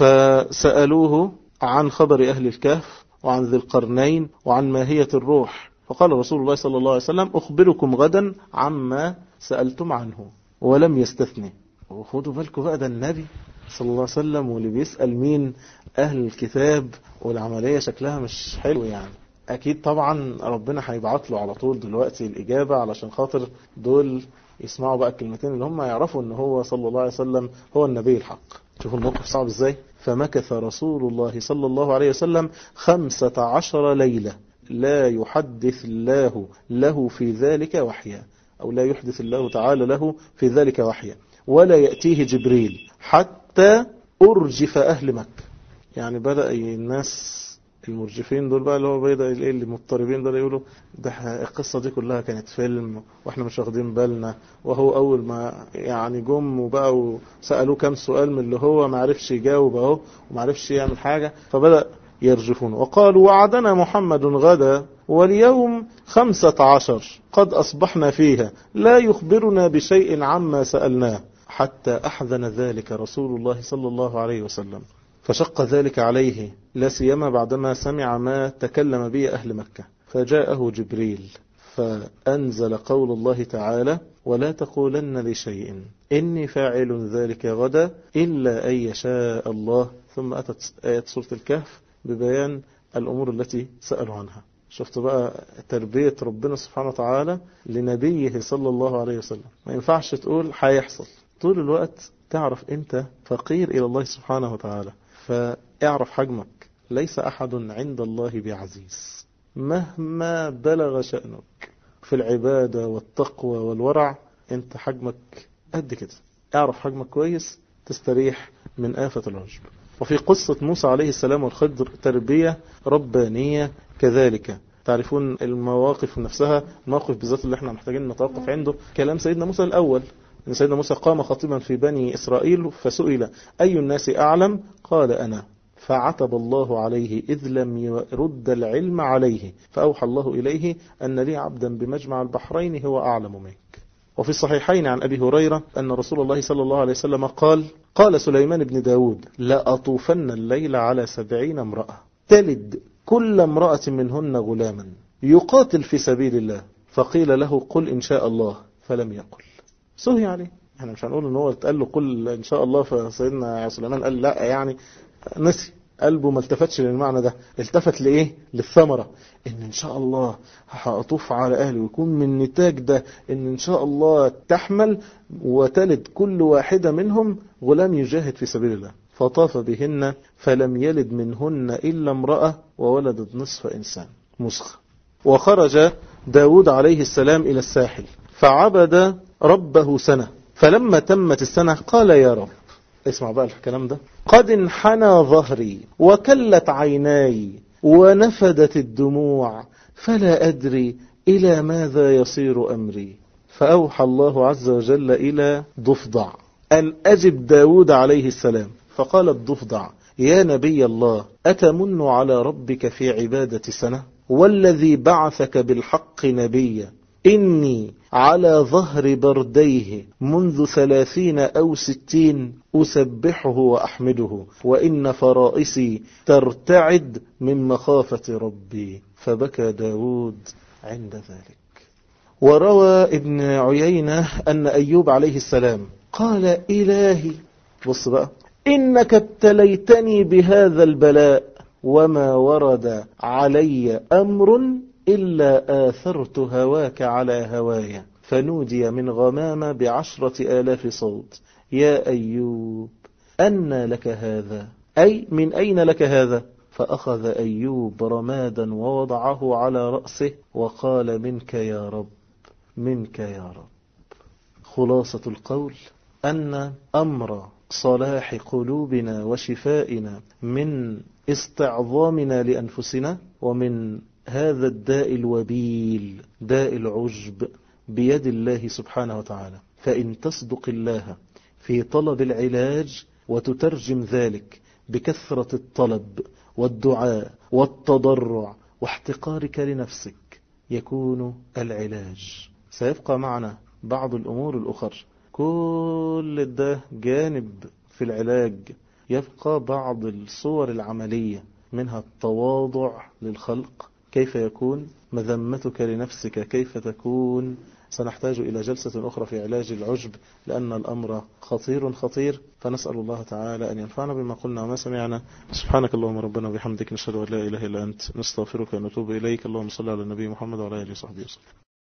فسألوه عن خبر أهل الكهف وعن ذي القرنين وعن ماهية الروح فقال رسول الله صلى الله عليه وسلم أخبركم غدا عما سألتم عنه ولم يستثني وخدوا بالكم بقى ده النبي صلى الله عليه وسلم واللي بيسأل مين أهل الكتاب والعملية شكلها مش حلو يعني أكيد طبعا ربنا هيبعت له على طول دلوقتي الإجابة علشان خاطر دول يسمعوا بقى الكلمتين اللي هم يعرفوا ان هو صلى الله عليه وسلم هو النبي الحق شوفوا الموقف صعب ازاي فمكث رسول الله صلى الله عليه وسلم خمسة عشر ليلة لا يحدث الله له في ذلك وحيا أو لا يحدث الله تعالى له في ذلك وحيا ولا يأتيه جبريل حتى أرجف أهل مكة يعني بدأ الناس المرجفين دول بقى اللي هو بيدا ايه اللي مضطربين دول يقولوا ده القصة دي كلها كانت فيلم واحنا مش واخدين بالنا وهو اول ما يعني جم وبقى وسألوه كام سؤال من اللي هو ما عرفش يجاوب اهو وما عرفش يعمل حاجة فبدأ يرجفون وقالوا وعدنا محمد غدا واليوم خمسة عشر قد أصبحنا فيها لا يخبرنا بشيء عما سألناه حتى أحذن ذلك رسول الله صلى الله عليه وسلم فشق ذلك عليه لا سيما بعدما سمع ما تكلم به أهل مكة فجاءه جبريل فأنزل قول الله تعالى ولا تقولن لشيء إني فاعل ذلك غدا إلا أن يشاء الله ثم أتت آية سورة الكهف ببيان الأمور التي سألوا عنها شفت بقى تربية ربنا سبحانه وتعالى لنبيه صلى الله عليه وسلم ما ينفعش تقول هيحصل طول الوقت تعرف انت فقير الى الله سبحانه وتعالى فاعرف حجمك ليس احد عند الله بعزيز مهما بلغ شأنك في العبادة والتقوى والورع انت حجمك قد كده اعرف حجمك كويس تستريح من آفة العجب وفي قصة موسى عليه السلام والخضر تربية ربانية كذلك تعرفون المواقف نفسها المواقف بالذات اللي احنا محتاجين نتوقف عنده كلام سيدنا موسى الأول إن سيدنا موسى قام خطيبا في بني إسرائيل فسئل أي الناس أعلم قال أنا فعتب الله عليه إذ لم يرد العلم عليه فأوحى الله إليه أن لي عبدا بمجمع البحرين هو أعلم منك وفي الصحيحين عن أبي هريرة أن رسول الله صلى الله عليه وسلم قال قال سليمان بن داود لا أطوفن الليل على سبعين امرأة تلد كل امرأة منهن غلاما يقاتل في سبيل الله فقيل له قل إن شاء الله فلم يقل سهي عليه احنا مش هنقول ان هو اتقال له قل ان شاء الله فسيدنا سليمان قال لا يعني نسي قلبه ما التفتش للمعنى ده التفت لإيه للثمرة إن إن شاء الله هأطوف على أهلي ويكون من نتاج ده إن إن شاء الله تحمل وتلد كل واحدة منهم غلام يجاهد في سبيل الله فطاف بهن فلم يلد منهن إلا امرأة وولدت نصف إنسان مسخ وخرج داود عليه السلام إلى الساحل فعبد ربه سنة فلما تمت السنة قال يا رب اسمع بقى الكلام ده قد انحنى ظهري وكلت عيناي ونفدت الدموع فلا أدري إلى ماذا يصير أمري فأوحى الله عز وجل إلى ضفدع أن أجب داود عليه السلام فقال الضفدع يا نبي الله أتمن على ربك في عبادة سنة والذي بعثك بالحق نبيا إني على ظهر برديه منذ ثلاثين أو ستين أسبحه وأحمده وإن فرائسي ترتعد من مخافة ربي فبكى داود عند ذلك وروى ابن عيينة أن أيوب عليه السلام قال إلهي بص بقى إنك ابتليتني بهذا البلاء وما ورد علي أمر إلا آثرت هواك على هوايا فنودي من غمامة بعشرة آلاف صوت يا أيوب أن لك هذا أي من أين لك هذا فأخذ أيوب رمادا ووضعه على رأسه وقال منك يا رب منك يا رب خلاصة القول أن أمر صلاح قلوبنا وشفائنا من استعظامنا لأنفسنا ومن هذا الداء الوبيل داء العجب بيد الله سبحانه وتعالى فإن تصدق الله في طلب العلاج وتترجم ذلك بكثرة الطلب والدعاء والتضرع واحتقارك لنفسك يكون العلاج سيبقى معنا بعض الأمور الأخر كل ده جانب في العلاج يبقى بعض الصور العملية منها التواضع للخلق كيف يكون مذمتك لنفسك كيف تكون سنحتاج إلى جلسة أخرى في علاج العجب لأن الأمر خطير خطير فنسأل الله تعالى أن ينفعنا بما قلنا وما سمعنا سبحانك اللهم ربنا وبحمدك نشهد أن لا إله إلا أنت نستغفرك ونتوب إليك اللهم صل على النبي محمد وعلى آله وصحبه وسلم